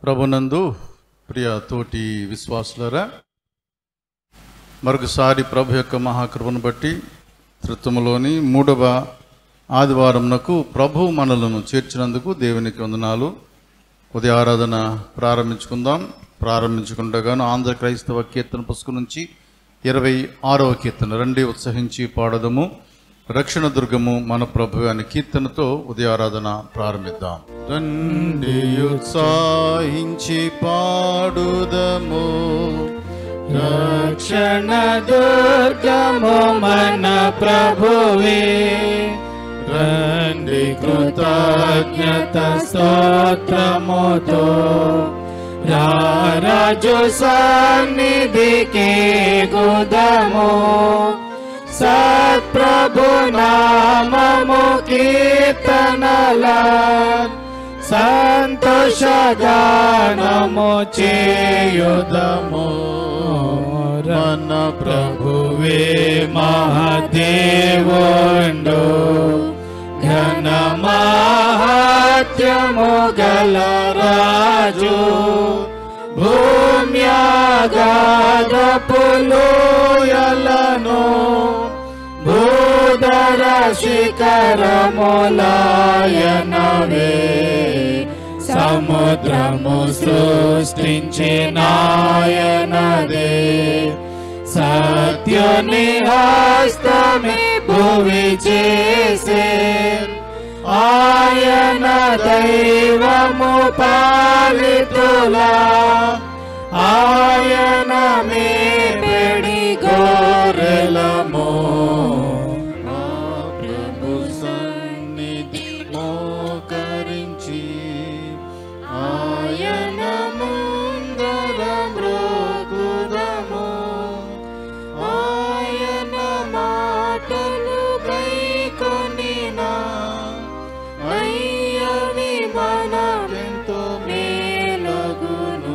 ప్రభునందు ప్రియ తోటి విశ్వాసులరా మరొకసారి ప్రభు యొక్క మహాకృపను బట్టి త్రిత్వములోని మూడవ ఆదివారంనకు ప్రభు మనలను చేర్చినందుకు దేవునికి వందనాలు ఉదయ ఆరాధన ప్రారంభించుకుందాం ప్రారంభించుకుండగాను ఆంధ్ర క్రైస్తవ కీర్తన పుస్తకం నుంచి ఇరవై ఆరవ కీర్తన రండి ఉత్సహించి పాడదము రక్షణ దుర్గము మన ప్రభు అనే కీర్తనతో ఉదయ ఆరాధన ప్రారంభిద్దాం రండి ఉత్సాహించి పాడుదము రక్షణ దుర్గము మన ప్రభువే రండి కృతజ్ఞత స్తోత్రముతో రారాజు సన్నిధికి గుదము సత్ప్రభు నామము కీర్తనల సంతోషగానము చేయుదము మన ప్రభువే మహాదేవుండు ఘన మహాత్యము గల రాజు భూమ్యాగాధపులోయలను భూధర శిఖరములాయనవే సముద్రము సృష్టించినాయనదే సత్యుని హస్తమి భువి చేసే ఆయన దైవము పాలితులా ఆయన మే పెడి గోరెలము ప్రభు సన్నిధి మోకరించి ఆయన ముందర మ్రోకుదము ఆయన మాటలు గైకొనినా అయ్యవి మనమెంతో మేలగును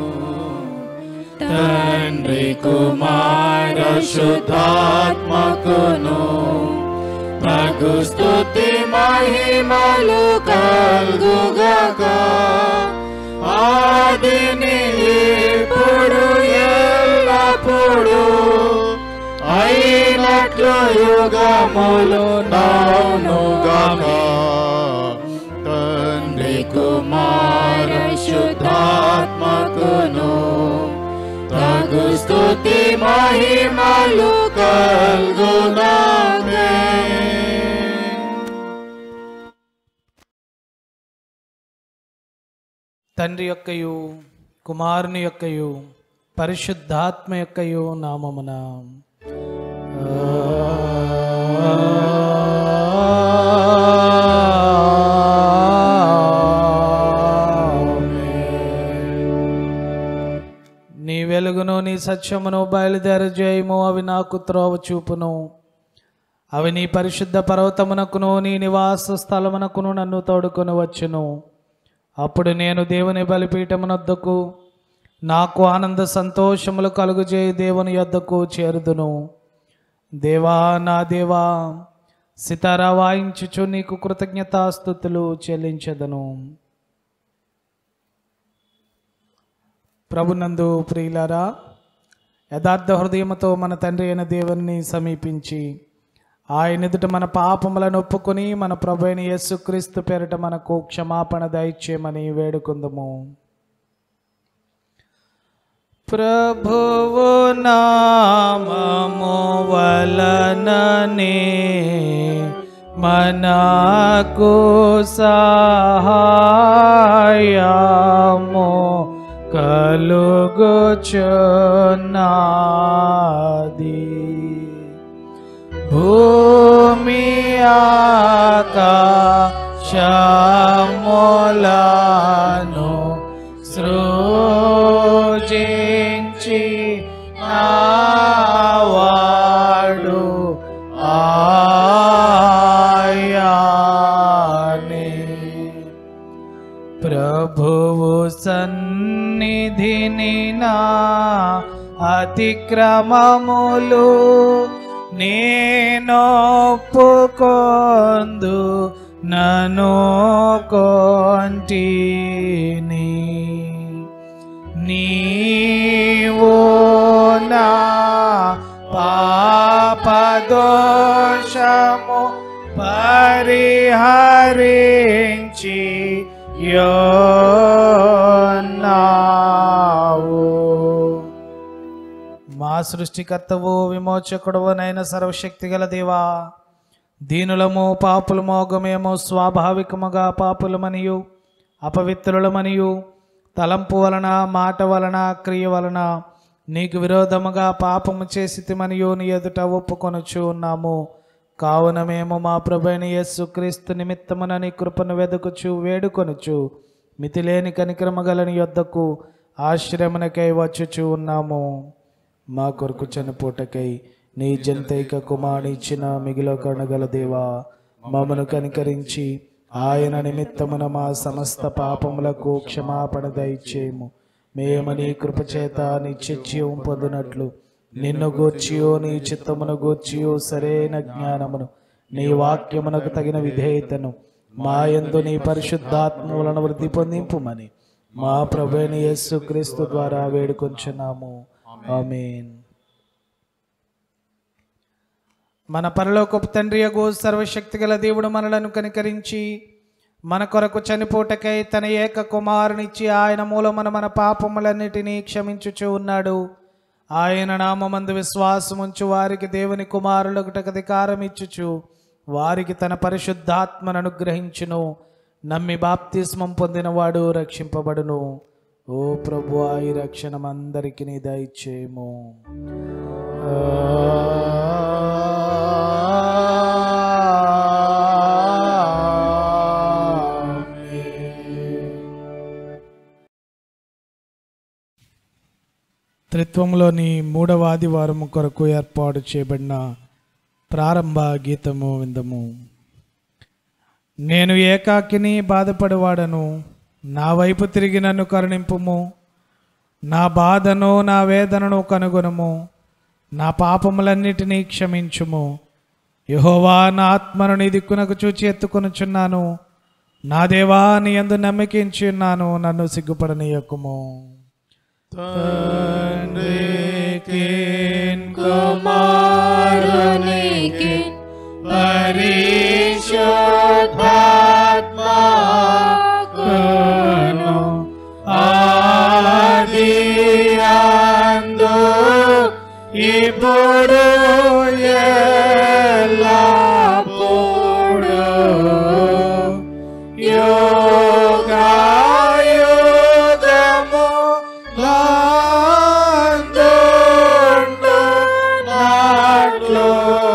తండ్రి కుమార శుద్ధాత్మకును ప్రభు స్తుతి మహిమలు కల్గుగాక ఆదిని ఇప్పుడు ఎల్లప్పుడు అయినట్లు యుగములు నౌనుగాక తండ్రి కుమార శుద్ధాత్మకును తగు స్తుతి మహిమలు కల్గునామే తండ్రి యొక్కయు కుమారుని యొక్కయు పరిశుద్ధాత్మ యొక్కయు నామమున నీ వెలుగును నీ సత్యమును బయలుదేర జయము అవి నాకు త్రోవ చూపును అవి నీ పరిశుద్ధ పర్వతమునకును నీ నివాస స్థలమునకును నన్ను తోడుకొని వచ్చును అప్పుడు నేను దేవుని బలిపీఠమునొద్దకు నాకు ఆనంద సంతోషములు కలుగుజేయి దేవుని యొద్దకు చేరుదును దేవా నా దేవా సితారా వాయించుచు నీకు కృతజ్ఞతాస్థుతులు చెల్లించదను ప్రభునందు ప్రియులారా యథార్థ హృదయముతో మన తండ్రి అయిన దేవుని సమీపించి ఆయన ఎదుట మన పాపములను ఒప్పుకొని మన ప్రభు అయిన యేసుక్రీస్తు పేరిట మనకు క్షమాపణ దయచేయమని వేడుకుందము ప్రభువు నామము వలననే మనకు సహాయము కలుగుచున్నది భూమి ఆకాశములను సృజించి నావాడు ఆయానే ప్రభువు సన్నిధిని నా అతిక్రమములు నేనొప్పుకొందు నన్ను కొంటిని నీవో నా పాపదోషము పరిహరించి యోన్నావు మా సృష్టికర్తవు విమోచకుడవునైన సర్వశక్తి గల దేవా దీనులము పాపులమో గమేమో స్వాభావికముగా పాపులమనియు అపవిత్రులమనియు తలంపు వలన మాట వలన క్రియ వలన నీకు విరోధముగా పాపము చేసితిమనియు నీ ఎదుట ఒప్పుకొనుచు ఉన్నాము కావున మేము మా ప్రభైన యేసు క్రీస్తు నిమిత్తమున నీ కృపను వెదుకుచు వేడుకొనుచు మితిలేని కనిక్రమగలని యొద్దకు ఆశ్రమనకై వచ్చుచు ఉన్నాము మా కొరకు చనిపోటకై నీ జంతైక కుమారుని ఇచ్చిన మిగిలో కనగల దేవా మమ్మను కనికరించి ఆయన నిమిత్తమున మా సమస్త పాపములకు క్షమాపణ దయచేయము మేము నీ కృపచేత నీ చిత్యం పొందినట్లు నిన్ను గూర్చియో నీ చిత్తమును గూర్చియో సరైన జ్ఞానమును నీ వాక్యమునకు తగిన విధేయతను మా యందు నీ పరిశుద్ధాత్మలను వృద్ధి పొందింపుమని మా ప్రభుని యేసు క్రీస్తు ద్వారా వేడుకొంచున్నాము ఆమేన్ మన పరలోకపు తండ్రి యగు సర్వశక్తి గల దేవుడు మనలను కనికరించి మన కొరకు చనిపోటకై తన ఏక కుమారునిచ్చి ఆయన మూలమున మన పాపములన్నిటినీ క్షమించుచూ ఉన్నాడు ఆయన నామందు విశ్వాసముంచు వారికి దేవుని కుమారులకు అధికారం ఇచ్చుచు వారికి తన పరిశుద్ధాత్మను అనుగ్రహించును నమ్మి బాప్తిస్మం పొందినవాడు రక్షింపబడును ఓ ప్రభు ఈ రక్షణ అందరికీ దయచేయము త్రిత్వంలోని మూడవ ఆదివారం కొరకు ఏర్పాటు చేయబడిన ప్రారంభ గీతము విందము నేను ఏకాకిని బాధపడవాడను నా వైపు తిరిగి నన్ను కరుణింపుము నా బాధను నా వేదనను కనుగొనుము నా పాపములన్నిటినీ క్షమించుము యహోవా నా ఆత్మను నీ దిక్కునకు చూచి ఎత్తుకొనుచున్నాను నా దేవా నీ యందు నమ్మికించి ఉన్నాను నన్ను సిగ్గుపడనీయకుము తండ్రికి కుమారునికి పరిశుద్ధాత్మకును ఆది అందు ఇప్పుడు ఎల్లప్పుడు యోగాయుగము లందుండు నాట్లో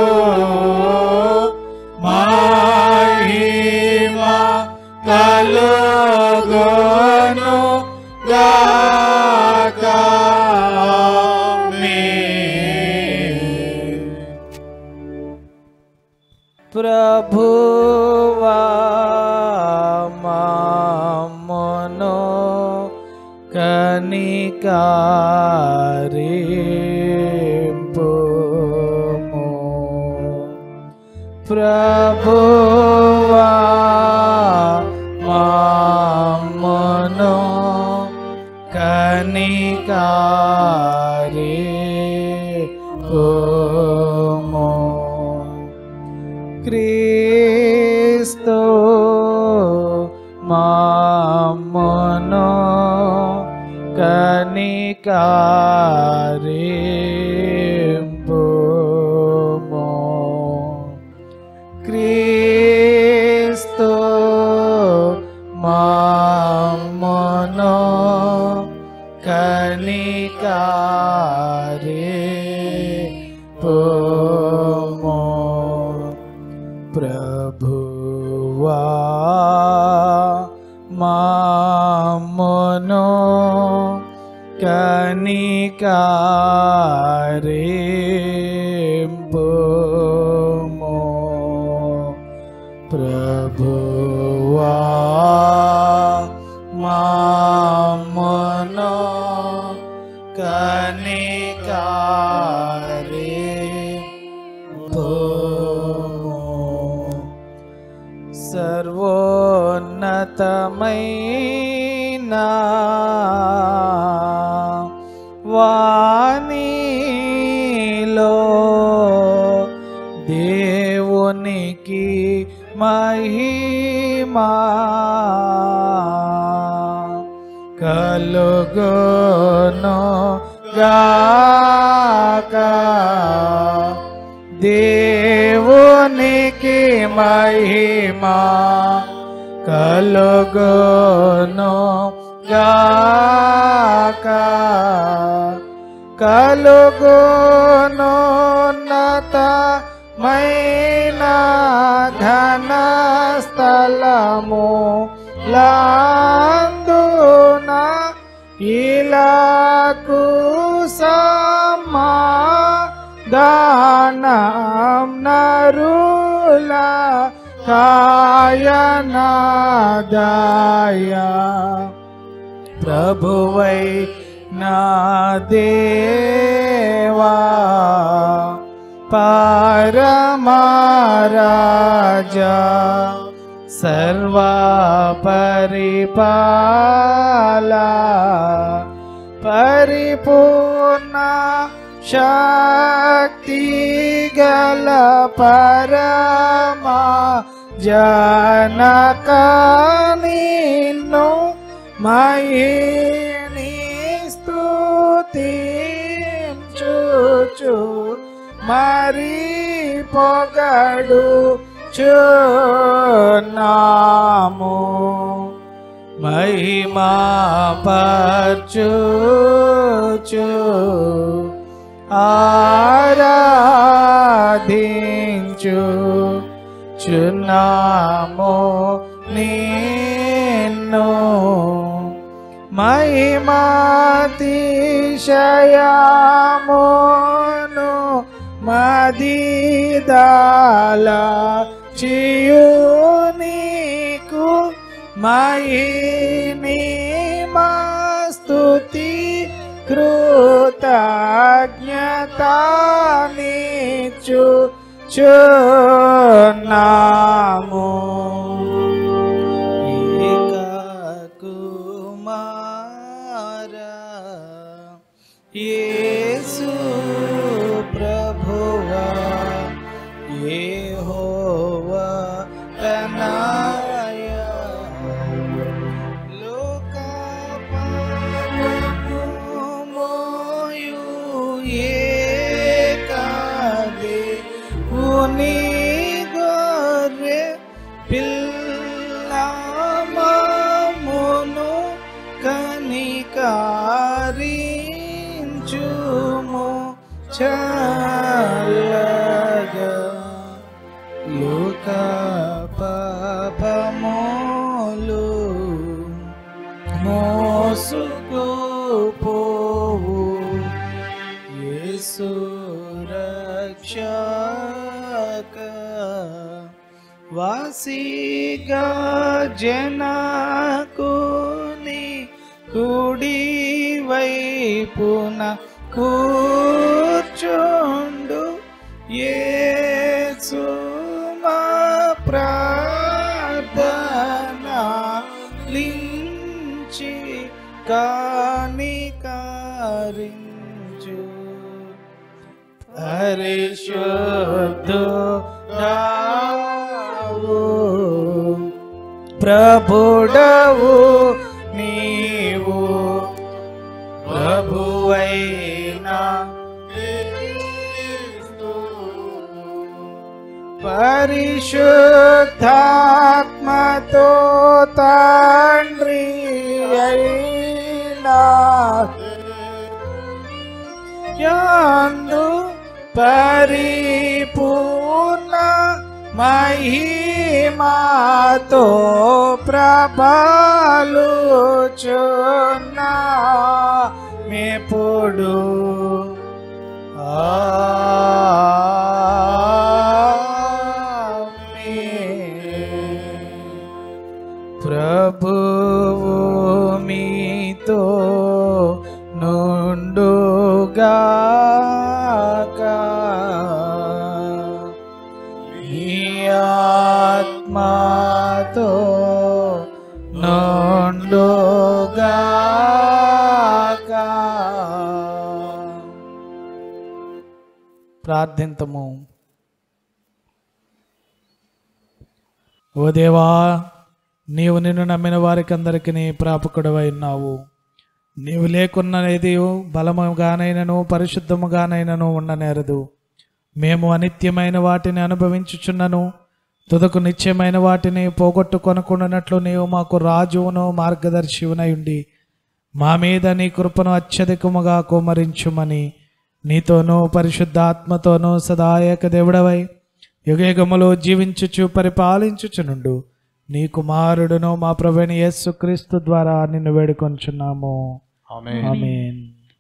మహిమ కలుగును గాక ఆమేన్. ప్రభువా మామను కనికారింపుము ప్రభువా మామను కనికారింపుము క్రీస్తు మామను కనికారింపుము క్రీస్తు మామను కనికారింపుము ప్రభువా మామను కనికారింపుము ప్రభువా మామను కనికారింపుము సర్వోన్నతమైన వాణిలో దేవునికి మహిమా కలుగును గాక దేవునికి మహిమా కలుగును గాక కలుగును నత మైన ఘన స్థలము లాందున ఇలాకు సమాధానం నరుల కాయనాదాయ ప్రభువై నా దేవా పరమారాజా సర్వా పరిపాలా పరిపూర్ణ శక్తి గల పరమా జనక నిన్ను మహిని స్తుతి చూచు మరి పొగడు చున్నాము మహిమా పర్చుచు ఆరాధించు చున్నాము నిన్ను మహిమాతిశయమును మదిదాల చియు నీకు మహిని స్తుతి కృతజ్ఞతానిచు చున్నాము ఏక కుమార యేసు ప్రభువా యెహోవా తనయ లోక పాపముమోయు ఏకాదే ఉని గొర్రె పిల్లమమును కనికారించుము చల్లగా లోక పాపములు మోసుకుపోవు యేసు రక్షక వాసిగా జనకుని కుడి వైపున కూర్చుండు యేసు మా ప్రార్థన లించి కానికారించు పరిశుద్ధుడావు ప్రభుడవు నీవు ప్రభువైనా పరిశుద్ధాత్మతో తండ్రి అయినా యందు పరిపూర్ణ మహిమాతో ప్రభాలుచున్నా మెప్పుడు ప్రభువు మీతో నుండుగాక మీ ఆత్మాతో ప్రార్థింతము ఓ దేవా నీవు నిన్ను నమ్మిన వారికి అందరికీ ప్రాపకుడవై ఉన్నావు నీవు లేకున్నది బలముగానైనను పరిశుద్ధముగానైనను ఉండనేరదు మేము అనిత్యమైన వాటిని అనుభవించుచున్నను తుదకు నిత్యమైన వాటిని పోగొట్టుకొనకుండానట్లు నీవు మాకు రాజువును మార్గదర్శివునై ఉండి మా మీద నీ కృపను అత్యధికముగా కుమరించుమని నీతోనూ పరిశుద్ధాత్మతోనూ సదాయక దేవుడవై యుగయుగములో జీవించుచు పరిపాలించుచునుండు నీ కుమారుడును మా ప్రభుని యేసుక్రీస్తు ద్వారా నిన్ను వేడుకొంచున్నాము ఆమేన్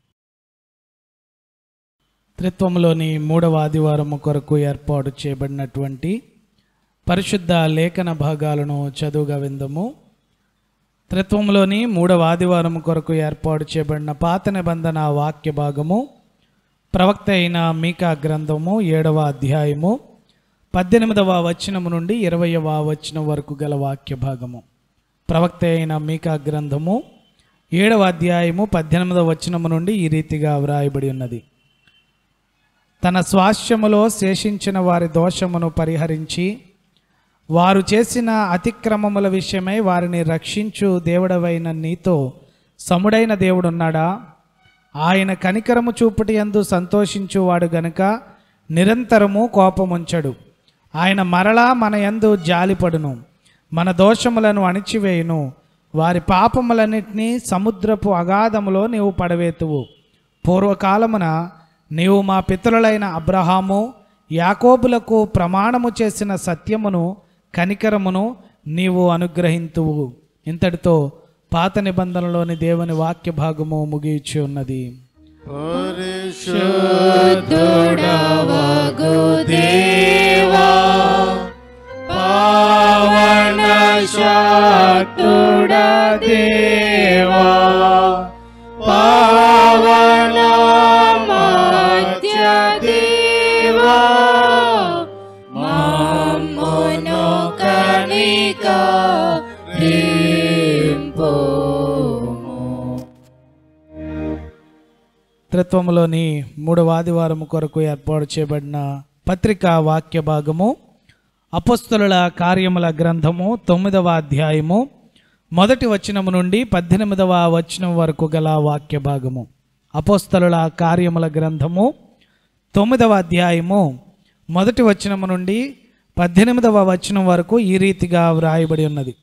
త్రిత్వంలోని మూడవ ఆదివారము కొరకు ఏర్పాటు చేయబడినటువంటి పరిశుద్ధ లేఖన భాగాలను చదువుగా విందము త్రిత్వంలోని మూడవ ఆదివారం కొరకు ఏర్పాటు చేయబడిన పాత నిబంధన వాక్య భాగము ప్రవక్త అయిన మీకా గ్రంథము ఏడవ అధ్యాయము పద్దెనిమిదవ వచనము నుండి ఇరవయవ వచనం వరకు గల వాక్య భాగము ప్రవక్త అయిన మీకా గ్రంథము ఏడవ అధ్యాయము పద్దెనిమిదవ వచనము నుండి ఈ రీతిగా వ్రాయబడి ఉన్నది తన స్వాస్థ్యములో శేషించిన వారి దోషమును పరిహరించి వారు చేసిన అతిక్రమముల విషయమై వారిని రక్షించు దేవుడవైన నీతో సముడైన దేవుడున్నాడా ఆయన కనికరము చూపుటి యందు సంతోషించువాడు గనుక నిరంతరము కోపముంచడు ఆయన మరలా మన యందు జాలిపడును మన దోషములను అణిచివేయును వారి పాపములన్నిటినీ సముద్రపు అగాధములో నీవు పడవేతువు పూర్వకాలమున నీవు మా పితరులైన అబ్రహాము యాకోబులకు ప్రమాణము చేసిన సత్యమును కనికరమును నీవు అనుగ్రహింతువు ఇంతటితో పాత నిబంధనలోని దేవుని వాక్య భాగము ముగిచి ఉన్నది పరిశుద్ధుడవగు దేవా పావన శక్తుడ దేవా పావన మధ్య దేవా మమ్మును కనిక త్రిత్వములోని మూడవ ఆదివారం కొరకు ఏర్పాటు చేయబడిన పత్రికా వాక్య భాగము అపస్తుల కార్యముల గ్రంథము తొమ్మిదవ అధ్యాయము మొదటి వచనము నుండి పద్దెనిమిదవ వచనం వరకు గల వాక్య భాగము అపోస్తలుల కార్యముల గ్రంథము తొమ్మిదవ అధ్యాయము మొదటి వచనము నుండి పద్దెనిమిదవ వచనం వరకు ఈ రీతిగా వ్రాయబడి ఉన్నది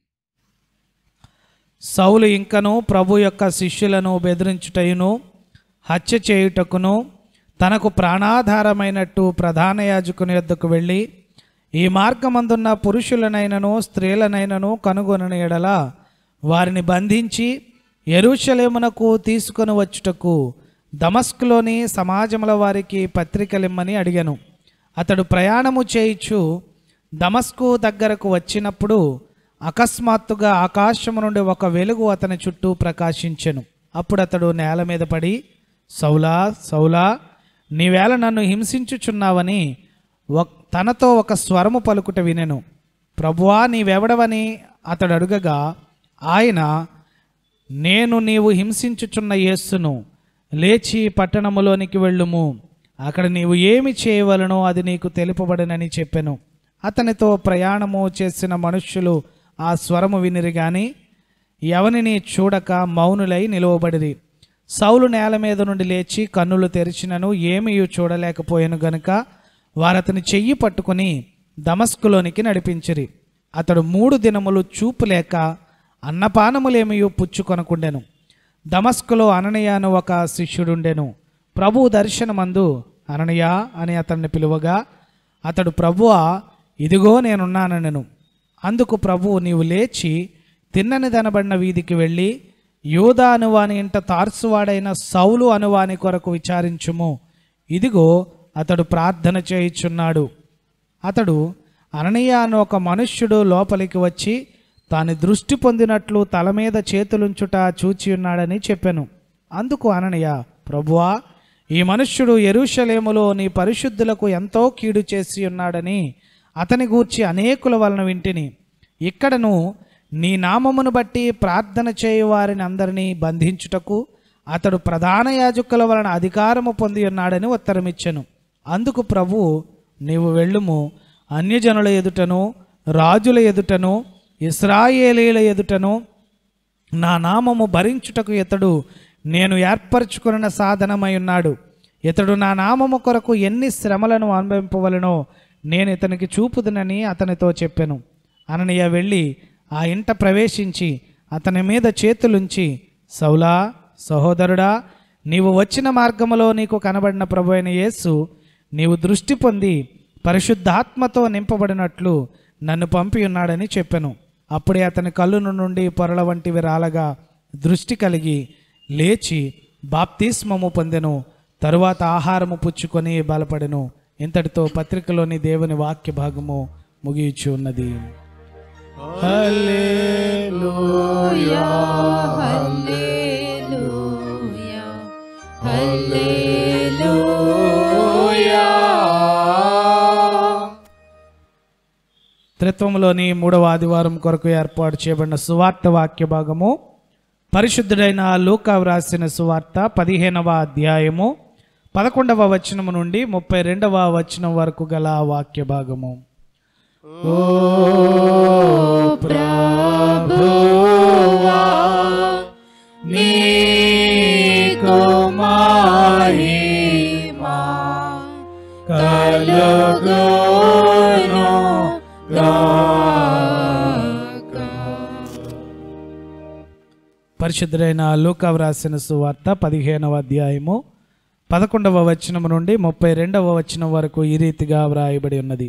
సౌలు ఇంకను ప్రభు యొక్క శిష్యులను బెదిరించుటయును హత్య చేయుటకును తనకు ప్రాణాధారమైనట్టు ప్రధాన యాజకుని యొద్దకు వెళ్ళి ఈ మార్గమందున్న పురుషులనైనను స్త్రీలనైనను కనుగొనని ఎడల వారిని బంధించి ఎరుషలేమునకు తీసుకొని వచ్చుటకు దమస్కులోని సమాజముల వారికి పత్రికలిమ్మని అడిగాను అతడు ప్రయాణము చేయిచు దమస్కు దగ్గరకు వచ్చినప్పుడు అకస్మాత్తుగా ఆకాశము నుండి ఒక వెలుగు అతని చుట్టూ ప్రకాశించెను అప్పుడు అతడు నేల మీద పడి సౌలా సౌలా నీవేళ నన్ను హింసించుచున్నావని ఒక్- తనతో ఒక స్వరము పలుకుట వినెను ప్రభువా నీవెవడవని అతడు అడుగగా ఆయన నేను నీవు హింసించుచున్న యేస్సును లేచి పట్టణములోనికి వెళ్ళుము అక్కడ నీవు ఏమి చేయవలనో అది నీకు తెలుపబడనని చెప్పెను అతనితో ప్రయాణము చేసిన మనుష్యులు ఆ స్వరము వినిరి గాని ఎవనిని చూడక మౌనులై నిలువబడిరి సౌలు నేల మీద నుండి లేచి కన్నులు తెరిచినను ఏమీ చూడలేకపోయాను గనుక వారతని చెయ్యి పట్టుకుని దమస్కులోనికి నడిపించిరి అతడు మూడు దినములు చూపు లేక అన్నపానములేమీ పుచ్చుకొనకుండెను దమస్కులో అననీయ అని ఒక శిష్యుడుండెను ప్రభు దర్శనమందు అననీయ అని అతన్ని పిలువగా అతడు ప్రభువా ఇదిగో నేనున్నాననెను అందుకు ప్రభువు నీవు లేచి తిన్నని దనబడిన వీధికి వెళ్ళి యోధా అనువాని ఇంట తార్సువాడైన సౌలు అనువాని కొరకు విచారించుము ఇదిగో అతడు ప్రార్థన చేయుచున్నాడు అతడు అననీయ అను ఒక మనుష్యుడు లోపలికి వచ్చి తాను దృష్టి పొందినట్లు తల మీద చేతులుంచుట చూచి ఉన్నాడని చెప్పాను అందుకు అననీయ ప్రభువా ఈ మనుష్యుడు ఎరుషలేములో నీ పరిశుద్ధులకు ఎంతో కీడు చేసి ఉన్నాడని అతని గూర్చి అనేకుల వలన వింటిని ఇక్కడను నీ నామమును బట్టి ప్రార్థన చేయు వారిని అందరినీ బంధించుటకు అతడు ప్రధాన యాజకుల వలన అధికారము పొంది ఉన్నాడని ఉత్తరమిచ్చెను అందుకు ప్రభు నీవు వెళ్ళుము అన్యజనుల ఎదుటను రాజుల ఎదుటను ఇస్రాయేలీల ఎదుటను నా నామము భరించుటకు ఇతడు నేను ఏర్పరచుకున్న సాధనమై ఉన్నాడు ఇతడు నా నామము కొరకు ఎన్ని శ్రమలను అనుభవింపవలనో నేను ఇతనికి చూపుదునని అతనితో చెప్పెను అననీయ వెళ్ళి ఆ ఇంట ప్రవేశించి అతని మీద చేతులుంచి సౌలా సహోదరుడా నీవు వచ్చిన మార్గములో నీకు కనబడిన ప్రభు అయిన యేసు నీవు దృష్టి పొంది పరిశుద్ధాత్మతో నింపబడినట్లు నన్ను పంపి ఉన్నాడని చెప్పెను అప్పుడే అతని కళ్ళును నుండి పొరల వంటివి రాలగా దృష్టి కలిగి లేచి బాప్తిస్మము పొందెను తరువాత ఆహారము పుచ్చుకొని బలపడెను ఇంతటితో పత్రికలోని దేవుని వాక్య భాగము ముగియచ్చు ఉన్నది హల్లెలూయా హల్లెలూయా హల్లెలూయా త్రిత్వములోని మూడవ ఆదివారం కొరకు ఏర్పాటు చేయబడిన సువార్త వాక్య భాగము పరిశుద్ధుడైన లూకా వ్రాసిన సువార్త పదిహేనవ అధ్యాయము పదకొండవ వచనము నుండి ముప్పై రెండవ వచనం వరకు గల వాక్య భాగము ప్రభువా నీకు మహిమా కలుగును గాక పరిశుద్ధుడైన లూకా వ్రాసిన సువార్త పదిహేనవ అధ్యాయము పదకొండవ వచనము నుండి ముప్పై రెండవ వచనం వరకు ఈ రీతిగా వ్రాయబడి ఉన్నది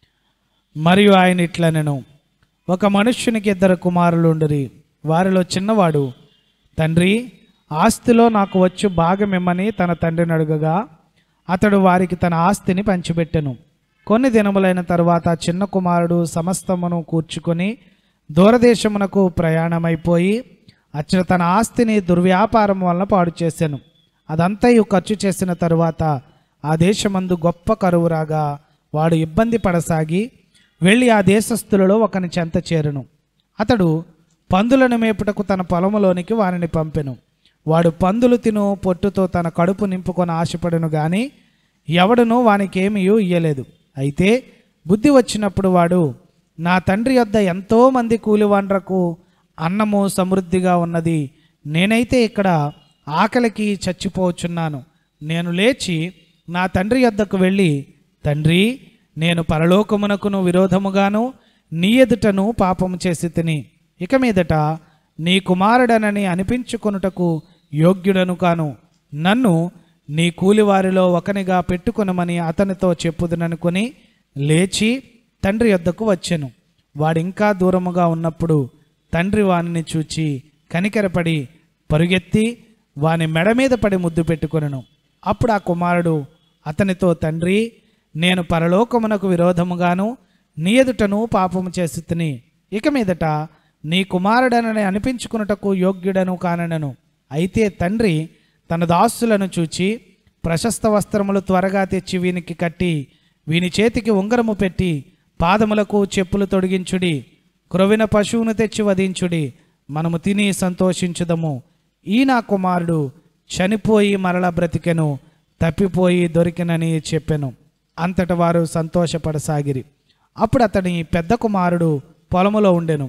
మరియు ఆయన ఇట్లనెను ఒక మనుష్యునికి ఇద్దరు కుమారులుండరి వారిలో చిన్నవాడు తండ్రి ఆస్తిలో నాకు వచ్చు భాగమిమ్మని తన తండ్రిని అడుగగా అతడు వారికి తన ఆస్తిని పంచిపెట్టెను కొన్ని దినములైన తరువాత ఆ చిన్న కుమారుడు సమస్తమును కూర్చుకొని దూరదేశమునకు ప్రయాణమైపోయి అచ్చట తన ఆస్తిని దుర్వ్యాపారం వలన పాడు చేశాను అదంతయు ఖర్చు చేసిన తరువాత ఆ దేశమందు గొప్ప కరువు రాగా వాడు ఇబ్బంది పడసాగి వెళ్ళి ఆ దేశస్థులలో ఒకని చెంత చేరును అతడు పందులను మేపుటకు తన పొలములోనికి వారిని పంపెను వాడు పందులు తిను పొట్టుతో తన కడుపు నింపుకొని ఆశపడను గాని ఎవడునూ వానికేమీ ఇయ్యలేదు అయితే బుద్ధి వచ్చినప్పుడు వాడు నా తండ్రి యొద్ద ఎంతో మంది కూలివాండ్రకు అన్నము సమృద్ధిగా ఉన్నది నేనైతే ఇక్కడ ఆకలికి చచ్చిపోవచ్చున్నాను నేను లేచి నా తండ్రి యొద్దకు వెళ్ళి తండ్రి నేను పరలోకమునకును విరోధముగాను నీ ఎదుటను పాపము చేసి తిని ఇక మీదట నీ కుమారుడనని అనిపించుకొనుటకు యోగ్యుడను కాను నన్ను నీ కూలివారిలో ఒకనిగా పెట్టుకొనమని అతనితో చెప్పుదుననుకొని లేచి తండ్రి యొద్దకు వచ్చెను వాడింకా దూరముగా ఉన్నప్పుడు తండ్రి వానిని చూచి కనికరపడి పరుగెత్తి వాని మెడ మీద పడి ముద్దు పెట్టుకొనెను అప్పుడు ఆ కుమారుడు అతనితో తండ్రి నేను పరలోకమునకు విరోధముగాను నీ ఎదుటను పాపము చేసి తిని ఇక మీదట నీ కుమారుడనని అనిపించుకున్నటకు యోగ్యుడను కాననను అయితే తండ్రి తన దాసులను చూచి ప్రశస్త వస్త్రములు త్వరగా తెచ్చి వీనికి కట్టి వీని చేతికి ఉంగరము పెట్టి పాదములకు చెప్పులు తొడిగించుడి క్రొవిన పశువును తెచ్చి వధించుడి మనము తిని సంతోషించుదము ఈ నా కుమారుడు చనిపోయి మరల బ్రతికెను తప్పిపోయి దొరికినని చెప్పెను అంతట వారు సంతోషపడసాగిరి అప్పుడు అతని పెద్ద కుమారుడు పొలములో ఉండెను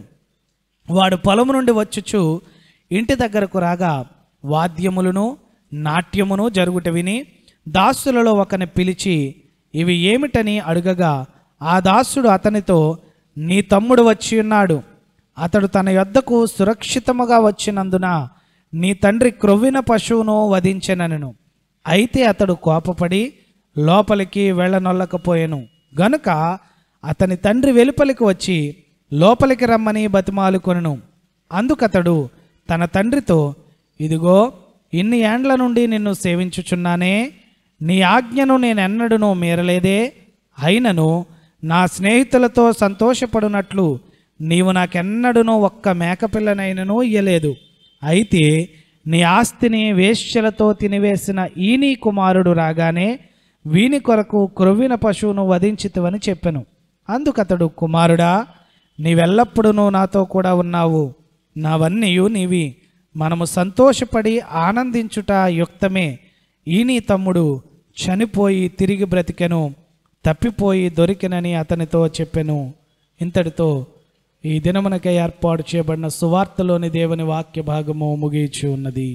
వాడు పొలము నుండి వచ్చుచు ఇంటి దగ్గరకు రాగా వాద్యములను నాట్యమును జరుగుట విని దాసులలో ఒకని పిలిచి ఇవి ఏమిటని అడుగగా ఆ దాసుడు అతనితో నీ తమ్ముడు వచ్చి ఉన్నాడు అతడు తన యొద్దకు సురక్షితముగా వచ్చినందున నీ తండ్రి క్రొవ్విన పశువును వధించెనను అయితే అతడు కోపపడి లోపలికి వెళ్ళనొల్లకపోయెను గనుక అతని తండ్రి వెలుపలికి వచ్చి లోపలికి రమ్మని బతిమాలుకొనెను అందుకతడు తన తండ్రితో ఇదిగో ఇన్ని ఏండ్ల నుండి నిన్ను సేవించుచున్నానే నీ ఆజ్ఞను నేనెన్నడూ మీరలేదే అయినను నా స్నేహితులతో సంతోషపడునట్లు నీవు నాకెన్నడూనూ ఒక్క మేకపిల్లనైనను ఇయ్యలేదు అయితే నీ ఆస్తిని వేశ్యలతో తినివేసిన ఈ నీ కుమారుడు రాగానే వీని కొరకు క్రొవ్విన పశువును వధించితివని చెప్పెను అందుకతడు కుమారుడా నీవెల్లప్పుడూ నాతో కూడా ఉన్నావు నావన్నీయు నీవి మనము సంతోషపడి ఆనందించుట యుక్తమే ఈ నీ తమ్ముడు చనిపోయి తిరిగి బ్రతికెను తప్పిపోయి దొరికినని అతనితో చెప్పెను ఇంతటితో ఈ దినమునకై ఏర్పాటు చేయబడిన సువార్తలోని దేవుని వాక్య భాగము ముగిచి ఉన్నది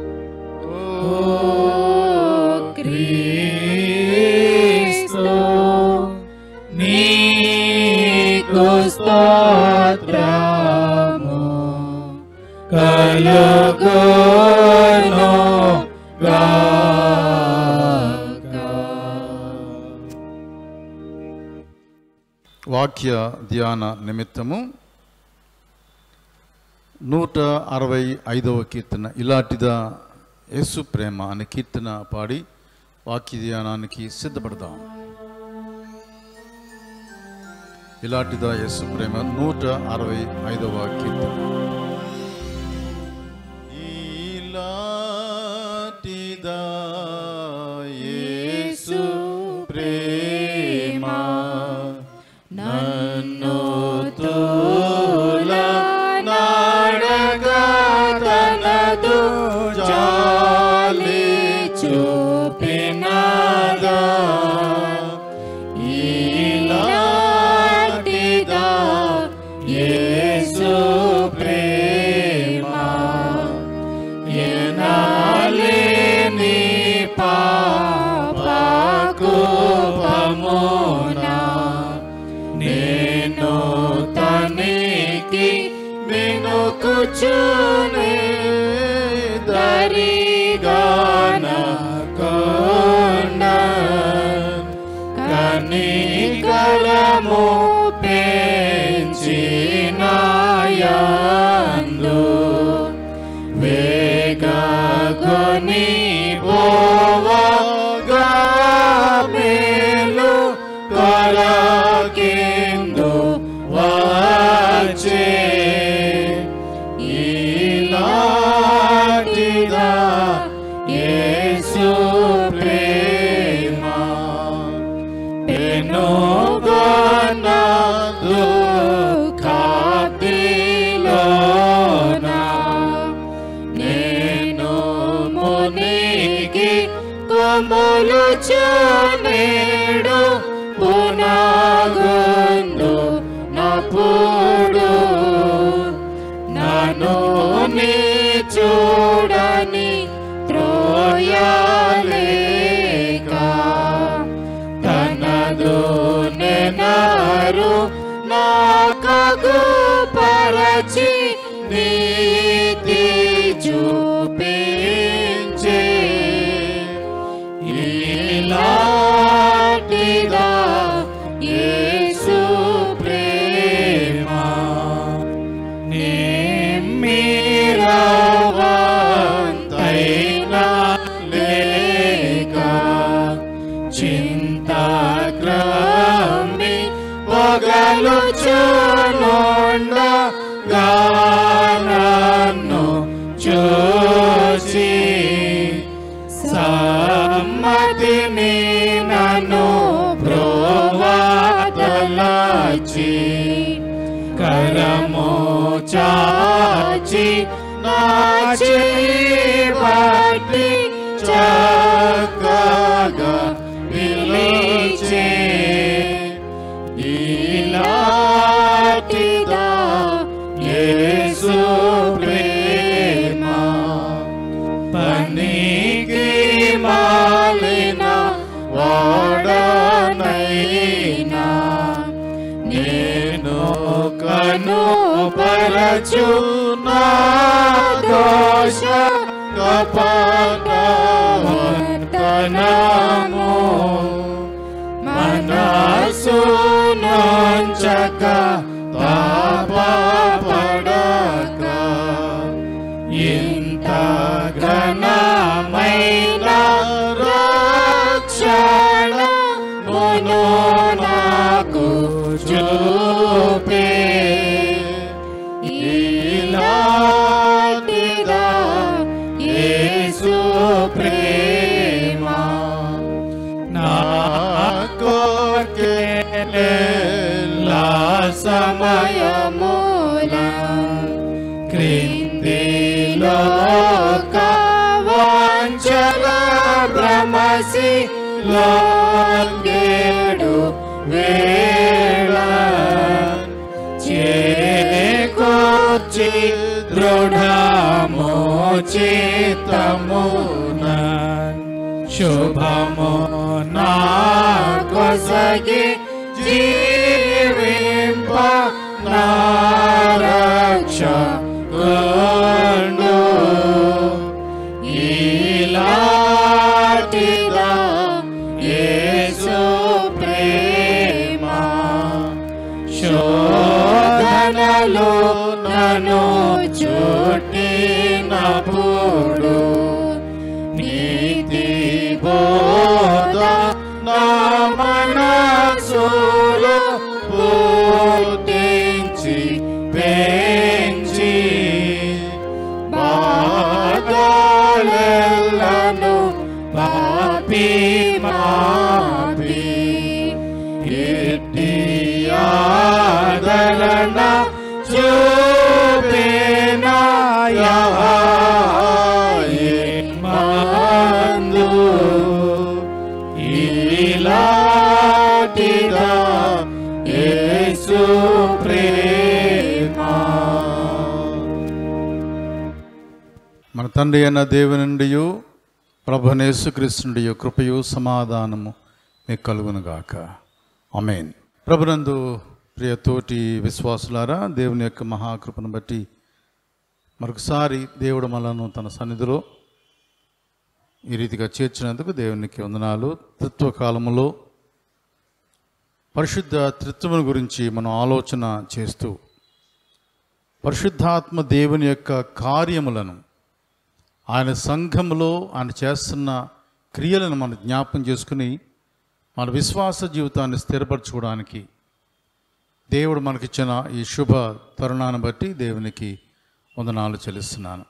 క్రీస్తు నీకు స్తోత్రము కలుగును వాక్య ధ్యాన నిమిత్తము నూట అరవై ఐదవ కీర్తన ఇలాంటిదా యేసు ప్రేమ అనే కీర్తన పాడి వాక్య ధ్యానానికి సిద్ధపడదాం ఇలాంటిదా యేసు ప్రేమ నూట అరవై ఐదవ కీర్తన ఇలాంటిదా యేసు ప్రేమ నన్ను తోల నాడగా తనదు జాలి చూపినదా ఇలాంటిదా యేసు ప్రేమ ఎనాలేని పాపకు పమునా నేను తనికి వినుకుచునే దరిగాన కొండ కనికరము పెంచినాయందు వేగని పోవగా మేలు కొరకిందు వచ్చే ఇలాంటిదా యేసు ప్రేమ పెనుగొన దుఃఖాతిలోనా నేను మునిగి కొమ్ములు చూనేడు పునాగుండు నప్పుడు నన్ను నీ చూడని త్రోయాలేక తనదు నెనారు నాకగు పరచి నీతి చూపించే ఇలాంటిదా యేసు ప్రేమ నిమ్మిరవంతైనా లేక చింతాగ్రమి పొగలు చూనుండ గానన్ను చూసి సమ్మతిని నన్ను ప్రోవాతలాచి కరము చాచి నాచి బట్టి చక్కగా పిలిచే ఇలాంటిదా యేసు ప్రేమ పనికి మాలిన వాడనైనా నేను కను పరచు నా దోష కపటవర్తనము మనసు నుంచక తాపపడక ఇంత ఘనమైన రక్షణ మును నాకు చూపే ఇలాంటిదా యేసు ప్రేమ నా కోర్కెలా సమయ భయముల క్రిందిలోక వాంఛల భ్రమసి లాంగేడు వేళ చేకూర్చి దృఢమో చిత్తమున శుభము నా కొసగి జీవింప నా రక్ష కొండు ఇలాటిదా యేసు ప్రేమ శోధనలు నన్ను చుట్టినప్పుడు నీతి బోధ నా మనసులో పుట్టించి పెంచి బాధలను పాపి మాపి ఎట్టి ఆదరణ చూపినాయే మందు ఇలాటిదా యేసు ప్రేమ మన తండ్రి అయిన దేవుని నుండి ప్రభనేసుక్రీస్తుడి కృపయు సమాధానము మీకు కలుగునుగాక అమేన్ ప్రభునందు ప్రియ తోటి విశ్వాసులారా దేవుని యొక్క మహాకృపను బట్టి మరొకసారి దేవుడు మనను తన సన్నిధిలో ఈ రీతిగా చేర్చినందుకు దేవునికి వందనాలు త్రిత్వ కాలములో పరిశుద్ధ త్రిత్వమును గురించి మనం ఆలోచన చేస్తూ పరిశుద్ధాత్మ దేవుని యొక్క కార్యములను ఆయన సంఘములో ఆయన చేస్తున్న క్రియలను మనం జ్ఞాపం చేసుకుని మన విశ్వాస జీవితాన్ని స్థిరపరచుకోవడానికి దేవుడు మనకిచ్చిన ఈ శుభ తరుణాన్ని బట్టి దేవునికి వందనాలు చెల్లిస్తున్నాను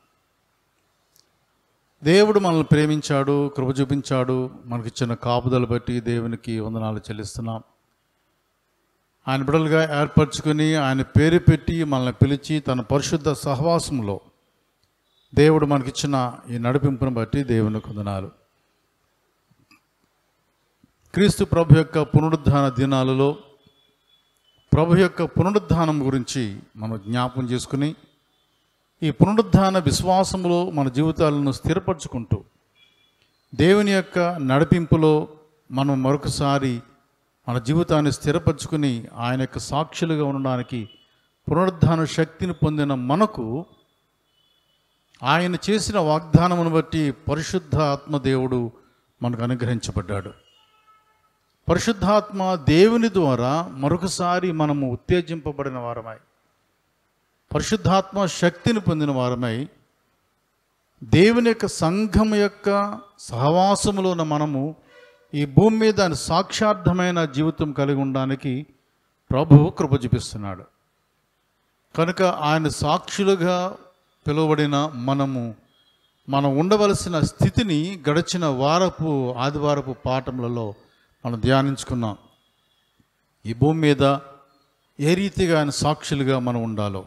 దేవుడు మనల్ని ప్రేమించాడు కృప చూపించాడు మనకిచ్చిన కాపుదల బట్టి దేవునికి వందనాలు చెల్లిస్తున్నాం ఆయన బిడలుగా ఏర్పరచుకుని ఆయన పేరు పెట్టి మనల్ని పిలిచి తన పరిశుద్ధ సహవాసంలో దేవుడు మనకిచ్చిన ఈ నడిపింపును బట్టి దేవుని కొందనాలు క్రీస్తు ప్రభు యొక్క పునరుద్ధాన దినాలలో ప్రభు యొక్క పునరుద్ధానం గురించి మనం జ్ఞాపం చేసుకుని ఈ పునరుద్ధాన విశ్వాసములో మన జీవితాలను స్థిరపరచుకుంటూ దేవుని యొక్క నడిపింపులో మనం మరొకసారి మన జీవితాన్ని స్థిరపరచుకుని ఆయన యొక్క సాక్షులుగా ఉండడానికి పునరుద్ధాన శక్తిని పొందిన మనకు ఆయన చేసిన వాగ్దానమును బట్టి పరిశుద్ధ ఆత్మదేవుడు మనకు అనుగ్రహించబడ్డాడు పరిశుద్ధాత్మ దేవుని ద్వారా మరొకసారి మనము ఉత్తేజింపబడిన వారమై పరిశుద్ధాత్మ శక్తిని పొందిన వారమై దేవుని యొక్క సంఘం యొక్క సహవాసములో ఉన్న మనము ఈ భూమి మీద ఆయన సాక్షార్థమైన జీవితం కలిగి ఉండడానికి ప్రభువు కృప చూపిస్తున్నాడు కనుక ఆయన సాక్షులుగా పిలువబడిన మనము మనం ఉండవలసిన స్థితిని గడిచిన వారపు ఆదివారపు పాఠములలో మనం ధ్యానించుకున్నాం ఈ భూమి మీద ఏ రీతిగా ఆయన సాక్షులుగా మనం ఉండాలో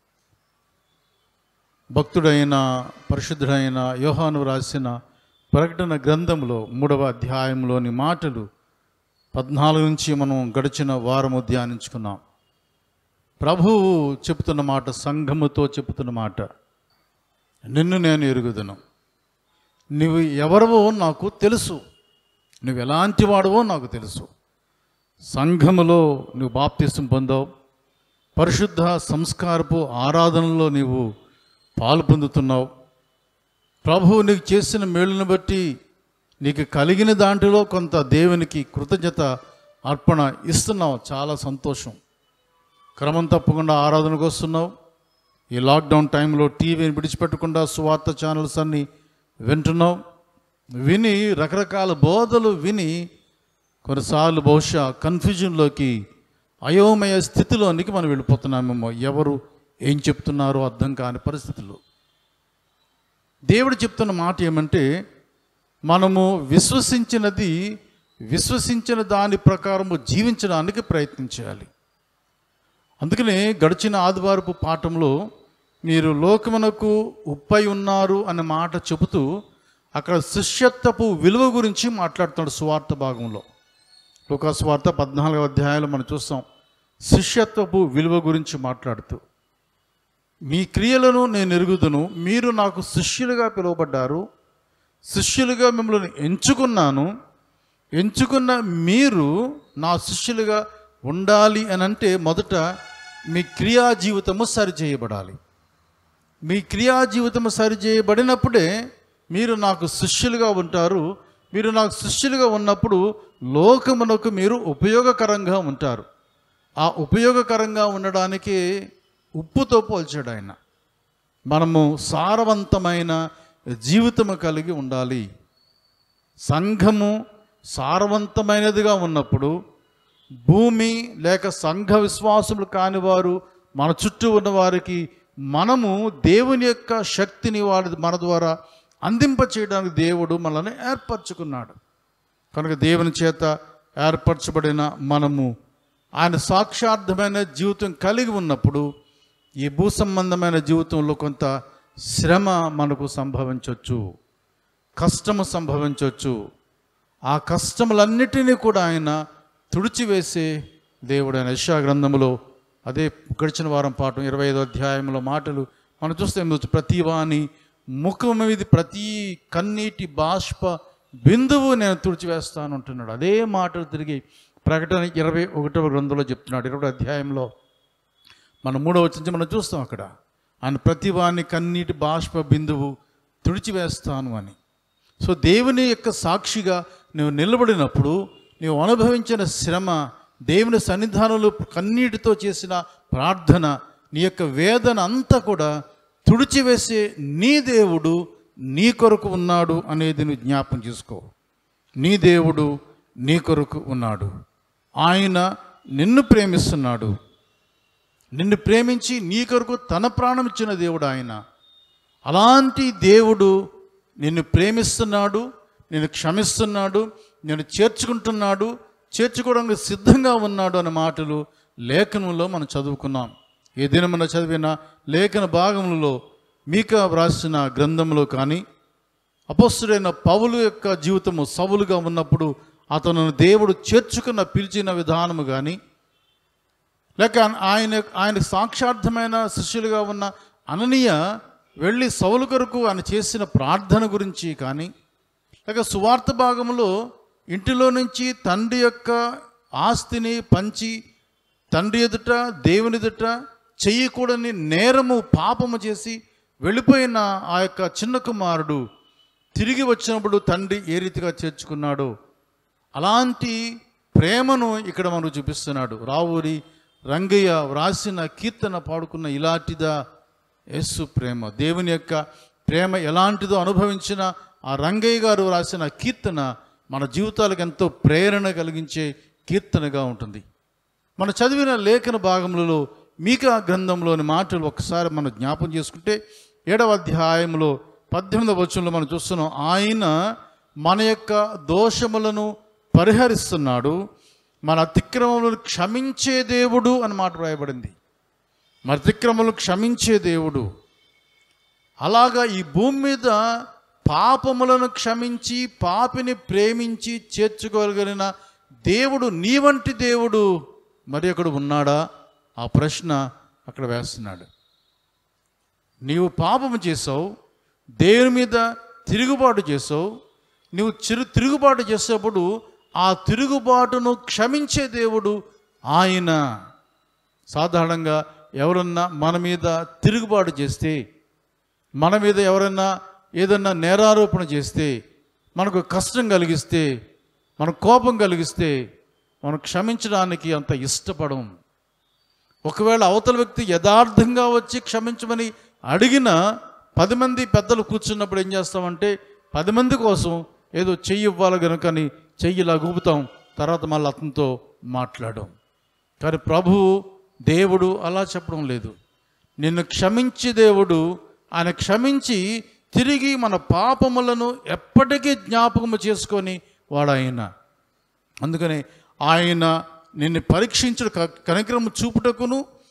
భక్తుడైన పరిశుద్ధుడైన యోహాను రాసిన ప్రకటన గ్రంథంలో మూడవ అధ్యాయంలోని మాటలు పద్నాలుగు నుంచి మనం గడిచిన వారము ధ్యానించుకున్నాం ప్రభువు చెబుతున్న మాట సంఘముతో చెబుతున్న మాట నిన్ను నేను ఎరుగుదును నువ్వు ఎవరవో నాకు తెలుసు నువ్వు ఎలాంటి వాడవో నాకు తెలుసు సంఘములో నువ్వు బాప్తిసం పొందావు పరిశుద్ధ సంస్కారపు ఆరాధనలో నీవు పాలు పొందుతున్నావు ప్రభువు నీకు చేసిన మేలును బట్టి నీకు కలిగిన దాంట్లో కొంత దేవునికి కృతజ్ఞత అర్పణ ఇస్తున్నావు చాలా సంతోషం క్రమం తప్పకుండా ఆరాధనకు వస్తున్నావు ఈ లాక్డౌన్ టైంలో టీవీని విడిచిపెట్టకుండా సువార్త ఛానల్స్ అన్ని వింటున్నావు విని రకరకాల బోధలు విని కొన్నిసార్లు బహుశా కన్ఫ్యూజన్లోకి అయోమయ స్థితిలోనికి మనం వెళ్ళిపోతున్నామేమో ఎవరు ఏం చెప్తున్నారో అర్థం కాని పరిస్థితులు దేవుడు చెప్తున్న మాట ఏమంటే మనము విశ్వసించినది విశ్వసించిన దాని ప్రకారము జీవించడానికి ప్రయత్నించాలి అందుకనే గడిచిన ఆదివారపు పాఠంలో మీరు లోకమునకు ఉప్పై ఉన్నారు అనే మాట చెబుతూ అక్కడ శిష్యత్వపు విలువ గురించి మాట్లాడుతున్నాడు సువార్త భాగంలో లోకా సువార్త పద్నాలుగవ అధ్యాయంలో మనం చూస్తాం శిష్యత్వపు విలువ గురించి మాట్లాడుతూ మీ క్రియలను నేను ఎరుగుదును మీరు నాకు శిష్యులుగా పిలువబడ్డారు శిష్యులుగా మిమ్మల్ని ఎంచుకున్నాను ఎంచుకున్న మీరు నా శిష్యులుగా ఉండాలి అని అంటే మొదట మీ క్రియా జీవితము సరిచేయబడాలి మీ క్రియా జీవితము సరిచేయబడినప్పుడే మీరు నాకు శిష్యులుగా ఉంటారు మీరు నాకు శిష్యులుగా ఉన్నప్పుడు లోకమునకు మీరు ఉపయోగకరంగా ఉంటారు ఆ ఉపయోగకరంగా ఉండడానికి ఉప్పుతో పోల్చాడు ఆయన మనము సారవంతమైన జీవితము కలిగి ఉండాలి సంఘము సారవంతమైనదిగా ఉన్నప్పుడు భూమి లేక సంఘ విశ్వాసములు కాని వారు మన చుట్టూ ఉన్న వారికి మనము దేవుని యొక్క శక్తిని వారి మన ద్వారా అందింప చేయడానికి దేవుడు మనల్ని ఏర్పరచుకున్నాడు కనుక దేవుని చేత ఏర్పరచబడిన మనము ఆయన సాక్షార్థమైన జీవితం కలిగి ఉన్నప్పుడు ఈ భూ సంబంధమైన జీవితంలో కొంత శ్రమ మనకు సంభవించవచ్చు కష్టము సంభవించవచ్చు ఆ కష్టములన్నిటినీ కూడా ఆయన తుడిచివేసే దేవుడు ఆయన యశా గ్రంథములో అదే గడిచిన వారం పాఠం ఇరవై ఐదో అధ్యాయంలో మాటలు మనం చూస్తే ఏం చూస్తే ప్రతి వాని ముఖం మీద ప్రతి కన్నీటి బాష్ప బిందువు నేను తుడిచివేస్తాను అంటున్నాడు అదే మాటలు తిరిగి ప్రకటన ఇరవై ఒకటవ గ్రంథంలో చెప్తున్నాడు ఇరవై అధ్యాయంలో మన మూడవ వచ్చి మనం చూస్తాం అక్కడ ఆయన ప్రతి వాని కన్నీటి బాష్ప బిందువు తుడిచివేస్తాను అని సో దేవుని యొక్క సాక్షిగా నువ్వు నిలబడినప్పుడు నీవు అనుభవించిన శ్రమ దేవుని సన్నిధానంలో కన్నీటితో చేసిన ప్రార్థన నీ యొక్క వేదన అంతా కూడా తుడిచివేసే నీ దేవుడు నీ కొరకు ఉన్నాడు అనేది నువ్వు జ్ఞాపం చేసుకో నీ దేవుడు నీ కొరకు ఉన్నాడు ఆయన నిన్ను ప్రేమిస్తున్నాడు నిన్ను ప్రేమించి నీ కొరకు తన ప్రాణం ఇచ్చిన దేవుడు ఆయన అలాంటి దేవుడు నిన్ను ప్రేమిస్తున్నాడు నిన్ను క్షమిస్తున్నాడు నేను చేర్చుకుంటున్నాడు చేర్చుకోవడానికి సిద్ధంగా ఉన్నాడు అనే మాటలు లేఖనంలో మనం చదువుకున్నాం ఏ దినమున చదివిన లేఖన భాగములలో మీక వ్రాసిన గ్రంథంలో కానీ అపస్తుడైన పౌలు యొక్క జీవితము సవులుగా ఉన్నప్పుడు అతను దేవుడు చేర్చుకున్న పిలిచిన విధానము కానీ లేక ఆయన ఆయన సాక్షార్థమైన శిష్యులుగా ఉన్న అననీయ వెళ్ళి సౌలు కొరకు ఆయన చేసిన ప్రార్థన గురించి కానీ లేక సువార్త భాగంలో ఇంటిలో నుంచి తండ్రి యొక్క ఆస్తిని పంచి తండ్రి ఎదుట దేవుని ఎదుట చెయ్యకూడని నేరము పాపము చేసి వెళ్ళిపోయిన ఆ యొక్క చిన్న కుమారుడు తిరిగి వచ్చినప్పుడు తండ్రి ఏ రీతిగా చేర్చుకున్నాడో అలాంటి ప్రేమను ఇక్కడ మనకు చూపిస్తున్నాడు రావూరి రంగయ్య వ్రాసిన కీర్తన పాడుకున్న ఇలాంటిదా యేసు ప్రేమ దేవుని యొక్క ప్రేమ ఎలాంటిదో అనుభవించిన ఆ రంగయ్య గారు రాసిన కీర్తన మన జీవితాలకు ఎంతో ప్రేరణ కలిగించే కీర్తనగా ఉంటుంది మన చదివిన లేఖన భాగములలో మీకా గ్రంథంలోని మాటలు ఒకసారి మనం జ్ఞాపం చేసుకుంటే ఏడవ అధ్యాయంలో పద్దెనిమిదవ వచనంలో మనం చూస్తున్నాం ఆయన మన యొక్క దోషములను పరిహరిస్తున్నాడు మన అతిక్రమములను క్షమించే దేవుడు అని మాట రాయబడింది మన అతిక్రమములను క్షమించే దేవుడు అలాగా ఈ భూమి మీద పాపములను క్షమించి పాపిని ప్రేమించి చేర్చుకోగలిగిన దేవుడు నీ వంటి దేవుడు మరి ఒకడు ఉన్నాడా ఆ ప్రశ్న అక్కడ వేస్తున్నాడు నీవు పాపము చేసావు దేవుని మీద తిరుగుబాటు చేసావు నువ్వు చిరు తిరుగుబాటు చేసేప్పుడు ఆ తిరుగుబాటును క్షమించే దేవుడు ఆయన సాధారణంగా ఎవరన్నా మన మీద తిరుగుబాటు చేస్తే మన మీద ఎవరైనా ఏదన్నా నేరారోపణ చేస్తే మనకు కష్టం కలిగిస్తే మన కోపం కలిగిస్తే మనం క్షమించడానికి అంత ఇష్టపడం ఒకవేళ అవతల వ్యక్తి యథార్థంగా వచ్చి క్షమించమని అడిగిన పది మంది పెద్దలు కూర్చున్నప్పుడు ఏం చేస్తామంటే పది మంది కోసం ఏదో చెయ్యి ఇవ్వాలి కనుకని చెయ్యి ఇలా ఊపుతాం తర్వాత మళ్ళీ అతనితో మాట్లాడడం కానీ ప్రభువు దేవుడు అలా చెప్పడం లేదు నిన్ను క్షమించి దేవుడు ఆయన క్షమించి తిరిగి మన పాపములను ఎప్పటికీ జ్ఞాపకము చేసుకొని వాడు ఆయన అందుకని ఆయన నిన్ను పరీక్షించడు క- కనికరము చూపుటకును